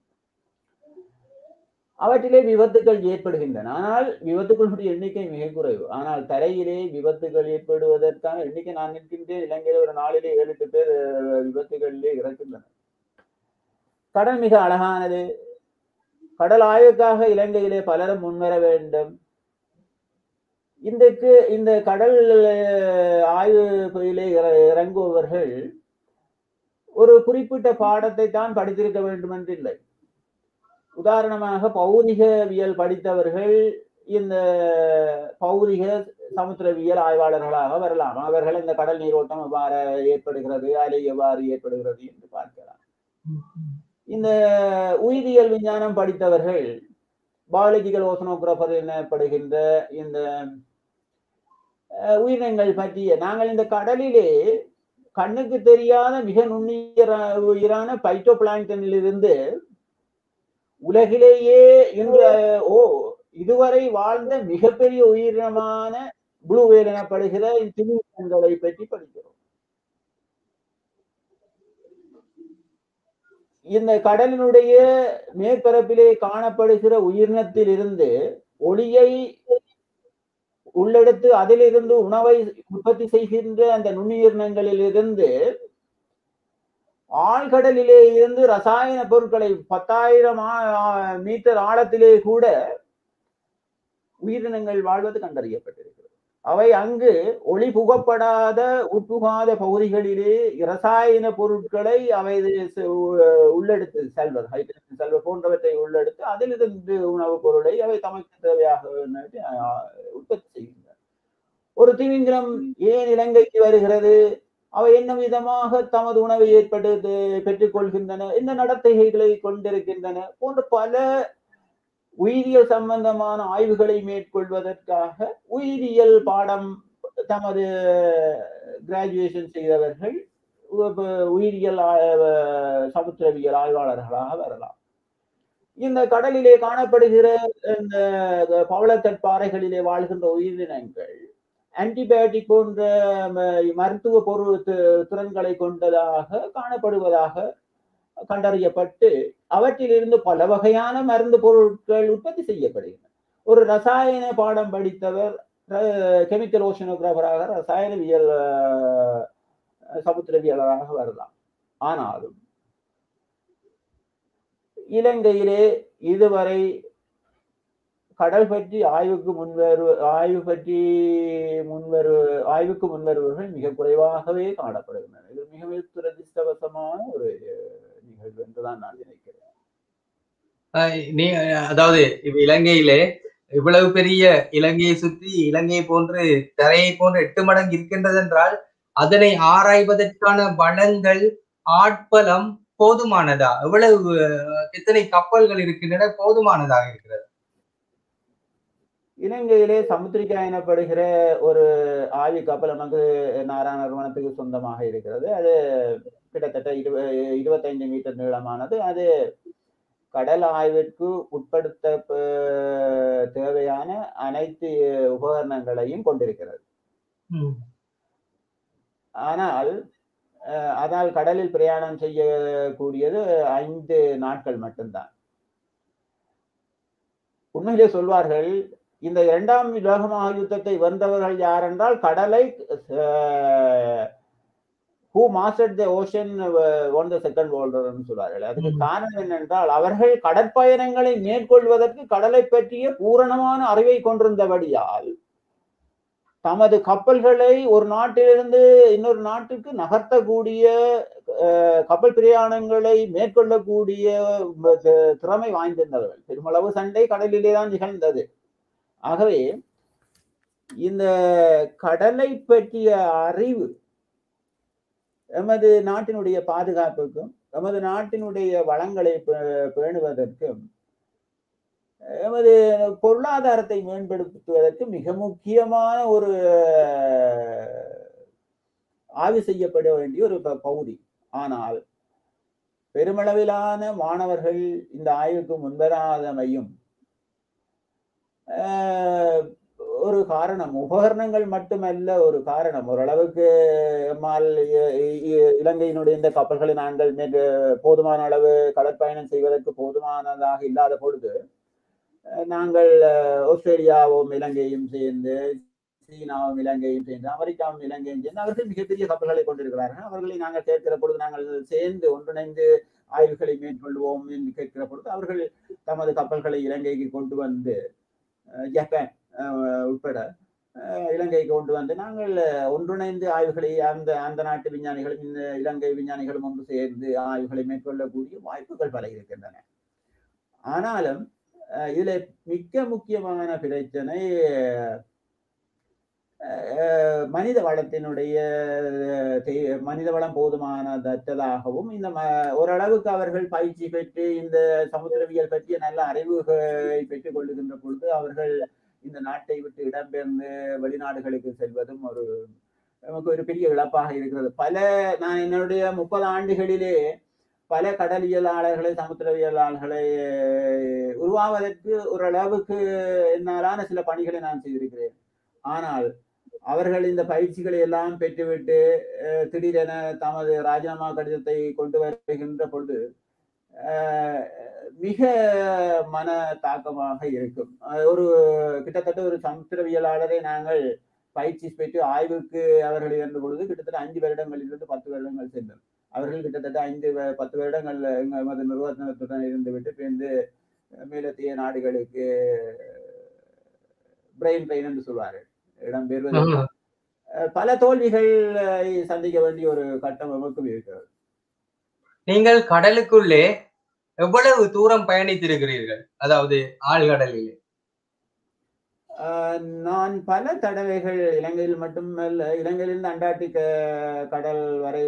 அவற்றிலே விபத்துகள் ஏற்படுகின்றன ஆனால் விபத்துகளுடைய எண்ணிக்கை மிக குறைவு ஆனால் தரையிலே விபத்துகள் ஏற்படுவதற்கான எண்ணிக்கை நான் நிற்கின்றேன் இலங்கையில ஒரு நாளிலே ஏழு எட்டு பேர் அஹ், விபத்துகளிலே இறக்கின்றனர் கடல் மிக அழகானது கடல் ஆய்வுக்காக இலங்கையிலே பலரும் முன்வர வேண்டும் இன்றைக்கு இந்த கடல் அஹ், ஆய்வுயிலே இற- இறங்குபவர்கள் ஒரு குறிப்பிட்ட பாடத்தை தான் படித்திருக்க வேண்டும் என்று இல்லை உதாரணமாக பௌதிகவியல் படித்தவர்கள் இந்த பௌதிக சமுத்திரவியல் ஆய்வாளர்களாக வரலாம் அவர்கள் இந்த கடல் நீரோட்டம் எவ்வாறு ஏற்படுகிறது அலை எவ்வாறு ஏற்படுகிறது என்று பார்க்கலாம் இந்த உயிரியல் விஞ்ஞானம் படித்தவர்கள் பயாலஜிக்கல் ஓசனோகிராஃபர் எனப்படுகின்ற இந்த அஹ், உயிரினங்கள் பற்றிய நாங்கள் இந்த கடலிலே கண்ணுக்கு தெரியாத மிக நுண்ணிய உயிரான பைட்டோ இருந்து உலகிலேயே இன்று ஓ இதுவரை வாழ்ந்த மிகப்பெரிய உயிரினமான ப்ளூ வேல் எனப்படுகிற திமிங்கலங்களை பற்றி படிக்கிறோம் இந்த கடலினுடைய மேற்பரப்பிலே காணப்படுகிற உயிரினத்தில் இருந்து ஒளியை உள்ளெடுத்து அதிலிருந்து உணவை உற்பத்தி செய்கின்ற அந்த நுண்ணுயிரினங்களில் இருந்து ஆழ்கடலிலே இருந்து ரசாயன பொருட்களை பத்தாயிரம் ஆ- ஆ- மீட்டர் ஆழத்திலே கூட உயிரினங்கள் வாழ்வது கண்டறியப்பட்டிருக்கிறது அவை அங்கு ஒளி புகப்படாத உட்புகாத பகுதிகளிலே இரசாயன பொருட்களை அவை ச- உ- உள்ளெடுத்து செல்வர் ஹைட்ரஜன் செல்வர் போன்றவற்றை உள்ளெடுத்து அதிலிருந்து உணவுப் பொருளை அவை தமக்கு தேவையாக அஹ், உற்பத்தி செய்கின்றன ஒரு திமிங்கிலம் ஏன் இலங்கைக்கு வருகிறது அவை என்ன விதமாக தமது உணவை ஏற்பட்டு பெற்றுக் கொள்கின்றன என்ன நடத்தைகளை கொண்டிருக்கின்றன போன்ற பல உயிரியல் சம்பந்தமான ஆய்வுகளை மேற்கொள்வதற்காக உயிரியல் பாடம் தமது கிராஜுவேஷன் செய்தவர்கள் உ- உயிரியல் ஆ- சமுத்திரவியல் ஆய்வாளர்களாக வரலாம் இந்த கடலிலே காணப்படுகிற இந்த பவளக்கற்பாறைகளிலே வாழ்கின்ற உயிரினங்கள் ஆன்டிபயோட்டிக் போன்ற ம- மருத்துவ பொருள் தி- திறன்களை கொண்டதாக காணப்படுவதாக கண்டறியப்பட்டு அவற்றிலிருந்து பல வகையான மருந்து பொருட்கள் உற்பத்தி செய்யப்படுகின்றன ஒரு ரசாயன பாடம் படித்தவர் கெமிக்கல் ஓஷனோகிராஃபராக ரசாயனவியல் அஹ், சமுத்திரவியலராக வரலாம் ஆனாலும் இலங்கையிலே இதுவரை கடல் பற்றி ஆய்வுக்கு முன்வரு ஆய்வு பற்றி முன்வரு ஆய்வுக்கு முன்வருவர்கள் மிக குறைவாகவே காணப்படுகின்றனர் இது மிக துரதிர்ஷ்டவசமான ஒரு நிகழ்வு என்றுதான் நான் நினைக்கிறேன் அஹ் நீ அதாவது இவ் இலங்கையிலே இவ்வளவு பெரிய இலங்கையை சுற்றி இலங்கை போன்று தரையை போன்று எட்டு மடங்கு இருக்கின்றது என்றால் அதனை ஆராய்வதற்கான வளங்கள் ஆட்பலம் போதுமானதா எவ்வளவு அஹ், எத்தனை கப்பல்கள் இருக்கின்றன போதுமானதாக இருக்கிறது இலங்கையிலே சமுத்திரிகா எனப்படுகிற ஒரு ஆய்வு கப்பல் நமக்கு நாராயண நிறுவனத்துக்கு சொந்தமாக இருக்கிறது அது கிட்டத்தட்ட இருப இருபத்தைந்து மீட்டர் நீளமானது அது கடல் ஆய்விற்கு உட்படுத்த ப- தேவையான அனைத்து உபகரணங்களையும் கொண்டிருக்கிறது ஆனால் அஹ், அதனால் கடலில் பிரயாணம் செய்யக்கூடியது ஐந்து நாட்கள் மட்டும்தான் உண்மையிலே சொல்வார்கள் இந்த இரண்டாம் உலக மகாயுத்தத்தை வென்றவர்கள் யார் என்றால் கடலை who master the ocean won the second world சொல்வார்கள் அதுக்கு ம். காரணம் என்னென்றால் அவர்கள் கடற்பயணங்களை மேற்கொள்வதற்கு கடலை பற்றிய பூரணமான அறிவை கொண்டிருந்தபடியால் தமது கப்பல்களை ஒரு நாட்டிலிருந்து இன்னொரு நாட்டுக்கு நகர்த்தக்கூடிய அஹ், கப்பல் பிரயாணங்களை மேற்கொள்ளக்கூடிய ம- தி- திறமை வாய்ந்திருந்தவர்கள் பெருமளவு சண்டை கடலிலே தான் நிகழ்ந்தது ஆகவே இந்த கடலை பற்றிய அறிவு எமது நாட்டினுடைய பாதுகாப்புக்கும் எமது நாட்டினுடைய வளங்களை பே- பேணுவதற்கும் எமது பொருளாதாரத்தை மேம்படுத்துவதற்கு மிக முக்கியமான ஒரு ஆய்வு செய்யப்பட வேண்டிய ஒரு ப- பகுதி ஆனால் பெருமளவிலான மாணவர்கள் இந்த ஆய்வுக்கு முன்வராதமையும் ஆஹ், ஒரு காரணம் உபகரணங்கள் மட்டுமல்ல ஒரு காரணம் ஓரளவுக்கு எம்மால் இ- இ- இலங்கையினுடைய இந்த கப்பல்களை நாங்கள் மேற்கு போதுமான அளவு கடற்பயணம் செய்வதற்கு போதுமானதாக இல்லாத பொழுது அஹ், நாங்கள் அஹ், ஆஸ்திரேலியாவும் இலங்கையும் சேர்ந்து சீனாவும் இலங்கையும் சேர்ந்து அமெரிக்காவும் இலங்கையும் சேர்ந்து அவர்கள் மிகப்பெரிய கப்பல்களை கொண்டிருக்கிறார்கள் அவர்களை நாங்கள் கேட்கிற பொழுது நாங்கள் சேர்ந்து ஒன்றிணைந்து ஆய்வுகளை மேற்கொள்வோம் என்று கேட்கிற பொழுது அவர்கள் தமது கப்பல்களை இலங்கைக்கு கொண்டு வந்து அஹ், ஜப்பான் அஹ், உட்பட அஹ், இலங்கைக்கு கொண்டு வந்து நாங்கள் அஹ், ஒன்றிணைந்து ஆய்வுகளை அந்த அந்த நாட்டு விஞ்ஞானிகளும் இந்த இலங்கை விஞ்ஞானிகளும் ஒன்று சேர்ந்து ஆய்வுகளை மேற்கொள்ளக்கூடிய வாய்ப்புகள் பல இருக்கின்றன ஆனாலும் அஹ், இதுல மிக்க முக்கியமான பிரச்சனை அஹ், மனித வளத்தினுடைய அஹ், தே- மனித வளம் போதுமானதற்றதாகவும் இந்த ம- ஓரளவுக்கு அவர்கள் பயிற்சி பெற்று இந்த சமுத்திரவியல் பற்றிய நல்ல அறிவுகளை பெற்றுக் கொள்ளுகின்ற பொழுது அவர்கள் இந்த நாட்டை விட்டு இடம்பெயர்ந்து வெளிநாடுகளுக்கு செல்வதும் ஒரு நமக்கு ஒரு பெரிய இழப்பாக இருக்கிறது பல நான் என்னுடைய முப்பது ஆண்டுகளிலே பல கடலியலாளர்களை சமுத்திரவியலாளர்களை அஹ், உருவாவதற்கு ஓரளவுக்கு என்னாலான சில பணிகளை நான் செய்திருக்கிறேன் ஆனால் அவர்கள் இந்த பயிற்சிகளை எல்லாம் பெற்றுவிட்டு அஹ், திடீரென தமது ராஜினாமா கடிதத்தை கொண்டு வருகின்ற பொழுது அஹ், மிக மன தாக்கமாக இருக்கும் அஹ், ஒரு கிட்டத்தட்ட ஒரு சமுத்திரவியலாளரை நாங்கள் பயிற்சி பெற்று ஆய்வுக்கு அவர்கள் இருந்த பொழுது கிட்டத்தட்ட அஞ்சு வருடங்களிலிருந்து பத்து வருடங்கள் சென்றோம் அவர்கள் கிட்டத்தட்ட ஐந்து வ- பத்து வருடங்கள் எங்க- எமது நிறுவனத்துடன் இருந்து விட்டு பிறந்து மேலத்திய நாடுகளுக்கு பிரெயின் ட்ரெயின் என்று சொல்வார்கள் இடம்பெறுவது பல தோல்விகளை சந்திக்க வேண்டிய ஒரு கட்டம் நமக்கும் இருக்கிறது நீங்கள் கடலுக்குள்ளே எவ்வளவு தூரம் பயணித்திருக்கிறீர்கள் அதாவது ஆழ்கடலிலே நான் பல தடவைகள் இலங்கையில் மட்டுமல்ல இலங்கையிலிருந்து அண்டார்டிக் கடல் வரை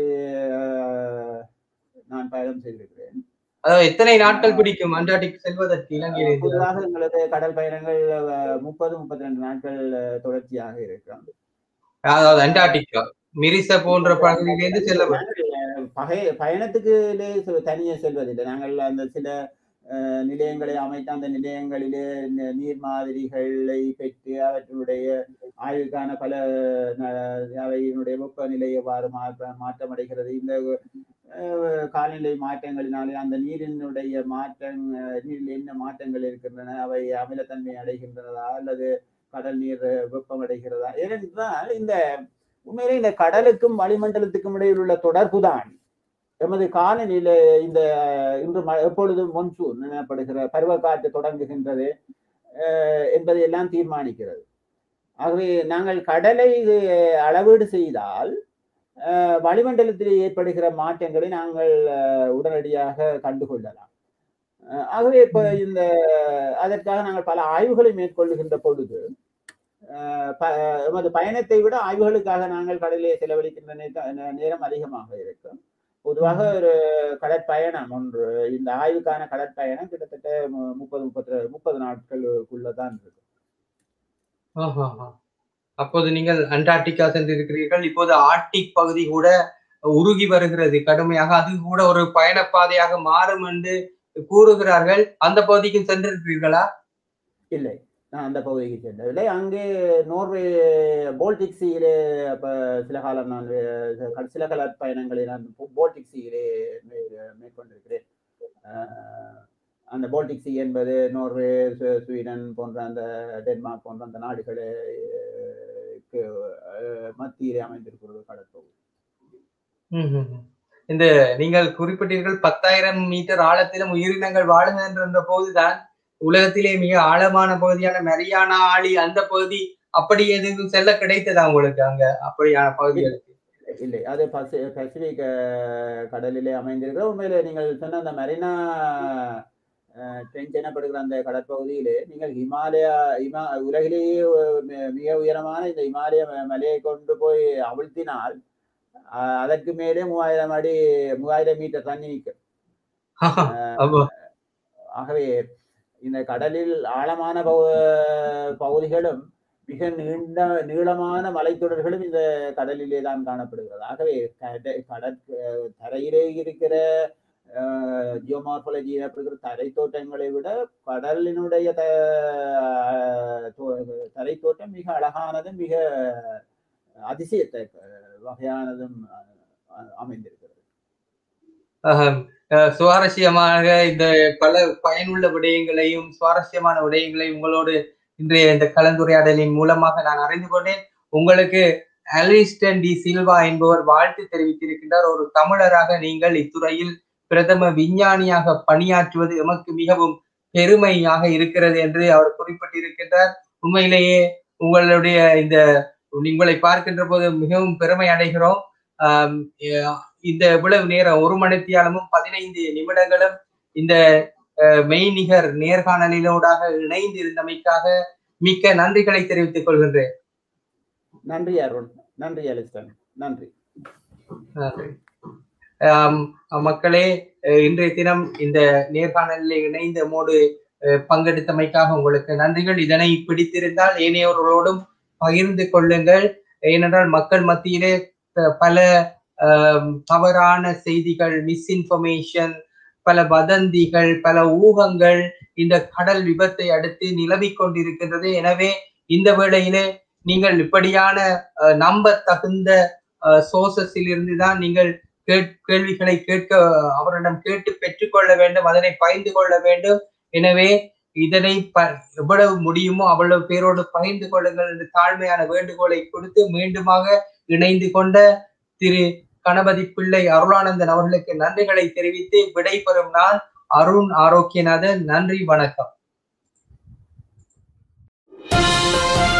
நான் பயணம் செய்திருக்கிறேன் அதாவது எத்தனை நாட்கள் பிடிக்கும் அண்டார்டிக் செல்வதற்கு இலங்கையில் பொதுவாக எங்களது கடல் பயணங்கள் முப்பது முப்பத்தி ரெண்டு நாட்கள் தொடர்ச்சியாக இருக்கும் அதாவது அண்டார்டிகா மிரிச போன்ற பகுதியிலிருந்து செல்ல பகை பயணத்துக்கு தனியே செல்வதில்லை நாங்கள் அந்த சில நிலையங்களை அமைத்து அந்த நிலையங்களிலே நீர் மாதிரிகளை பெற்று அவற்றினுடைய ஆய்வுக்கான பல அவையினுடைய வெப்பநிலை எவ்வாறு மாற்றமடைகிறது இந்த காலநிலை மாற்றங்களினாலே அந்த நீரினுடைய மாற்றம் நீரில் என்ன மாற்றங்கள் இருக்கின்றன அவை அமிலத்தன்மை அடைகின்றனதா அல்லது கடல் நீர் வெப்பம் அடைகிறதா ஏனென்றால் இந்த உண்மையிலே இந்த கடலுக்கும் வளிமண்டலத்துக்கும் இடையில் உள்ள தொடர்பு தான் எமது காலநிலை இந்த இன்று எப்பொழுது மொன்சூன் எனப்படுகிற பருவக்காற்று தொடங்குகின்றது என்பதை எல்லாம் தீர்மானிக்கிறது ஆகவே நாங்கள் கடலை அளவீடு செய்தால் வளிமண்டலத்தில் ஏற்படுகிற மாற்றங்களை நாங்கள் உடனடியாக கண்டுகொள்ளலாம் ஆகவே இப்ப இந்த அதற்காக நாங்கள் பல ஆய்வுகளை மேற்கொள்ளுகின்ற பொழுது எமது பயணத்தை விட ஆய்வுகளுக்காக நாங்கள் கடலிலே செலவழிக்கின்ற நேரம் அதிகமாக இருக்கும் பொதுவாக ஒரு கடற்பயணம் ஒன்று இந்த ஆய்வுக்கான கடற்பயணம் கிட்டத்தட்ட முப்பது முப்பத்தி முப்பது நாட்களுக்குள்ளதான் இருக்கும் அப்போது நீங்கள் அண்டார்டிகா சென்றிருக்கிறீர்கள் இப்போது ஆர்டிக் பகுதி கூட உருகி வருகிறது கடுமையாக அது கூட ஒரு பயணப்பாதையாக மாறும் என்று கூறுகிறார்கள் அந்த பகுதிக்கும் சென்றிருக்கிறீர்களா இல்லை நான் அந்த பகுதிக்கு சென்றதில்லை அங்கே நோர்வே போல்டிக் சீயிலே இப்போ சில காலம் நான் சில கால பயணங்களை நான் போல்டிக் சீயிலே மேற்கொண்டிருக்கிறேன் அந்த போல்டிக் சி என்பது நோர்வே ஸ்வீடன் போன்ற அந்த டென்மார்க் போன்ற அந்த நாடுகளுக்கு மத்தியிலே அமைந்திருக்கிறது கடற்பகுதி இந்த நீங்கள் குறிப்பிட்டீர்கள் பத்தாயிரம் மீட்டர் ஆழத்திலும் உயிரினங்கள் வாழுகின்ற போதுதான் உலகத்திலே மிக ஆழமான பகுதியான மரியானா ஆழி அந்த பகுதி அப்படி எதுவும் செல்ல கிடைத்ததா உங்களுக்கு அங்க அப்படியான பகுதிகளுக்கு இல்லை அது பசிபிக் கடலிலே அமைந்திருக்கிற உண்மையிலே நீங்கள் சொன்ன அந்த மெரினா ட்ரெஞ்ச் எனப்படுகிற அந்த கடற்பகுதியிலே நீங்கள் ஹிமாலயா இமா உலகிலேயே மிக உயரமான இந்த இமாலய மலையை கொண்டு போய் அவிழ்த்தினால் அதற்கு மேலே மூவாயிரம் அடி மூவாயிரம் மீட்டர் தண்ணி நிற்கும் ஆகவே இந்த கடலில் ஆழமான பகுதிகளும் மிக நீண்ட நீளமான மலைத்தொடர்களும் இந்த கடலிலே தான் காணப்படுகிறது ஆகவே கடற் தரையிலே இருக்கிற ஜியோமார்பாலஜி எனப்படுகிற தரை தோட்டங்களை விட கடலினுடைய தரை தோட்டம் மிக அழகானதும் மிக அதிசயத்தை வகையானதும் அமைந்திருக்கிறது சுவாரஸ்யமாக இந்த பல பயனுள்ள விடயங்களையும் சுவாரஸ்யமான விடயங்களையும் உங்களோடு இன்றைய இந்த கலந்துரையாடலின் மூலமாக நான் அறிந்து கொண்டேன் உங்களுக்கு அலிஸ்டன் டி சில்வா என்பவர் வாழ்த்து தெரிவித்திருக்கின்றார் ஒரு தமிழராக நீங்கள் இத்துறையில் பிரதம விஞ்ஞானியாக பணியாற்றுவது எமக்கு மிகவும் பெருமையாக இருக்கிறது என்று அவர் குறிப்பிட்டிருக்கின்றார் உண்மையிலேயே உங்களுடைய இந்த உங்களை பார்க்கின்ற போது மிகவும் பெருமை அடைகிறோம் இந்த இவ்வளவு நேரம் ஒரு மணித்தியாலமும் பதினைந்து நிமிடங்களும் இந்த மெய்நிகர் நேர்காணலினூடாக இணைந்து இருந்தமைக்காக மிக்க நன்றிகளை தெரிவித்துக் கொள்கின்றேன் நன்றி அருண் நன்றி அலிஸ்டன் நன்றி மக்களே இன்றைய தினம் இந்த நேர்காணலில் இணைந்த மோடு பங்கெடுத்தமைக்காக உங்களுக்கு நன்றிகள் இதனை பிடித்திருந்தால் ஏனையவர்களோடும் பகிர்ந்து கொள்ளுங்கள் ஏனென்றால் மக்கள் மத்தியிலே பல தவறான செய்திகள் மிஸ்இன்ஃபர்மேஷன் பல வதந்திகள் பல ஊகங்கள் இந்த கடல் விபத்தை அடுத்து நிலவிக் கொண்டிருக்கின்றது எனவே இந்த வேளையிலே நீங்கள் இப்படியான நம்ப தகுந்த சோர்சஸில் இருந்து தான் நீங்கள் கேள்விகளை கேட்க அவரிடம் கேட்டு பெற்றுக்கொள்ள வேண்டும் அதனை பகிர்ந்து கொள்ள வேண்டும் எனவே இதனை எவ்வளவு முடியுமோ அவ்வளவு பேரோடு பகிர்ந்து கொள்ளுங்கள் என்று தாழ்மையான வேண்டுகோளை கொடுத்து மீண்டுமாக இணைந்து கொண்ட திரு கணபதி பிள்ளை அருளானந்தன் அவர்களுக்கு நன்றிகளை தெரிவித்து விடைபெறும் நான் அருண் ஆரோக்கியநாதன் நன்றி வணக்கம்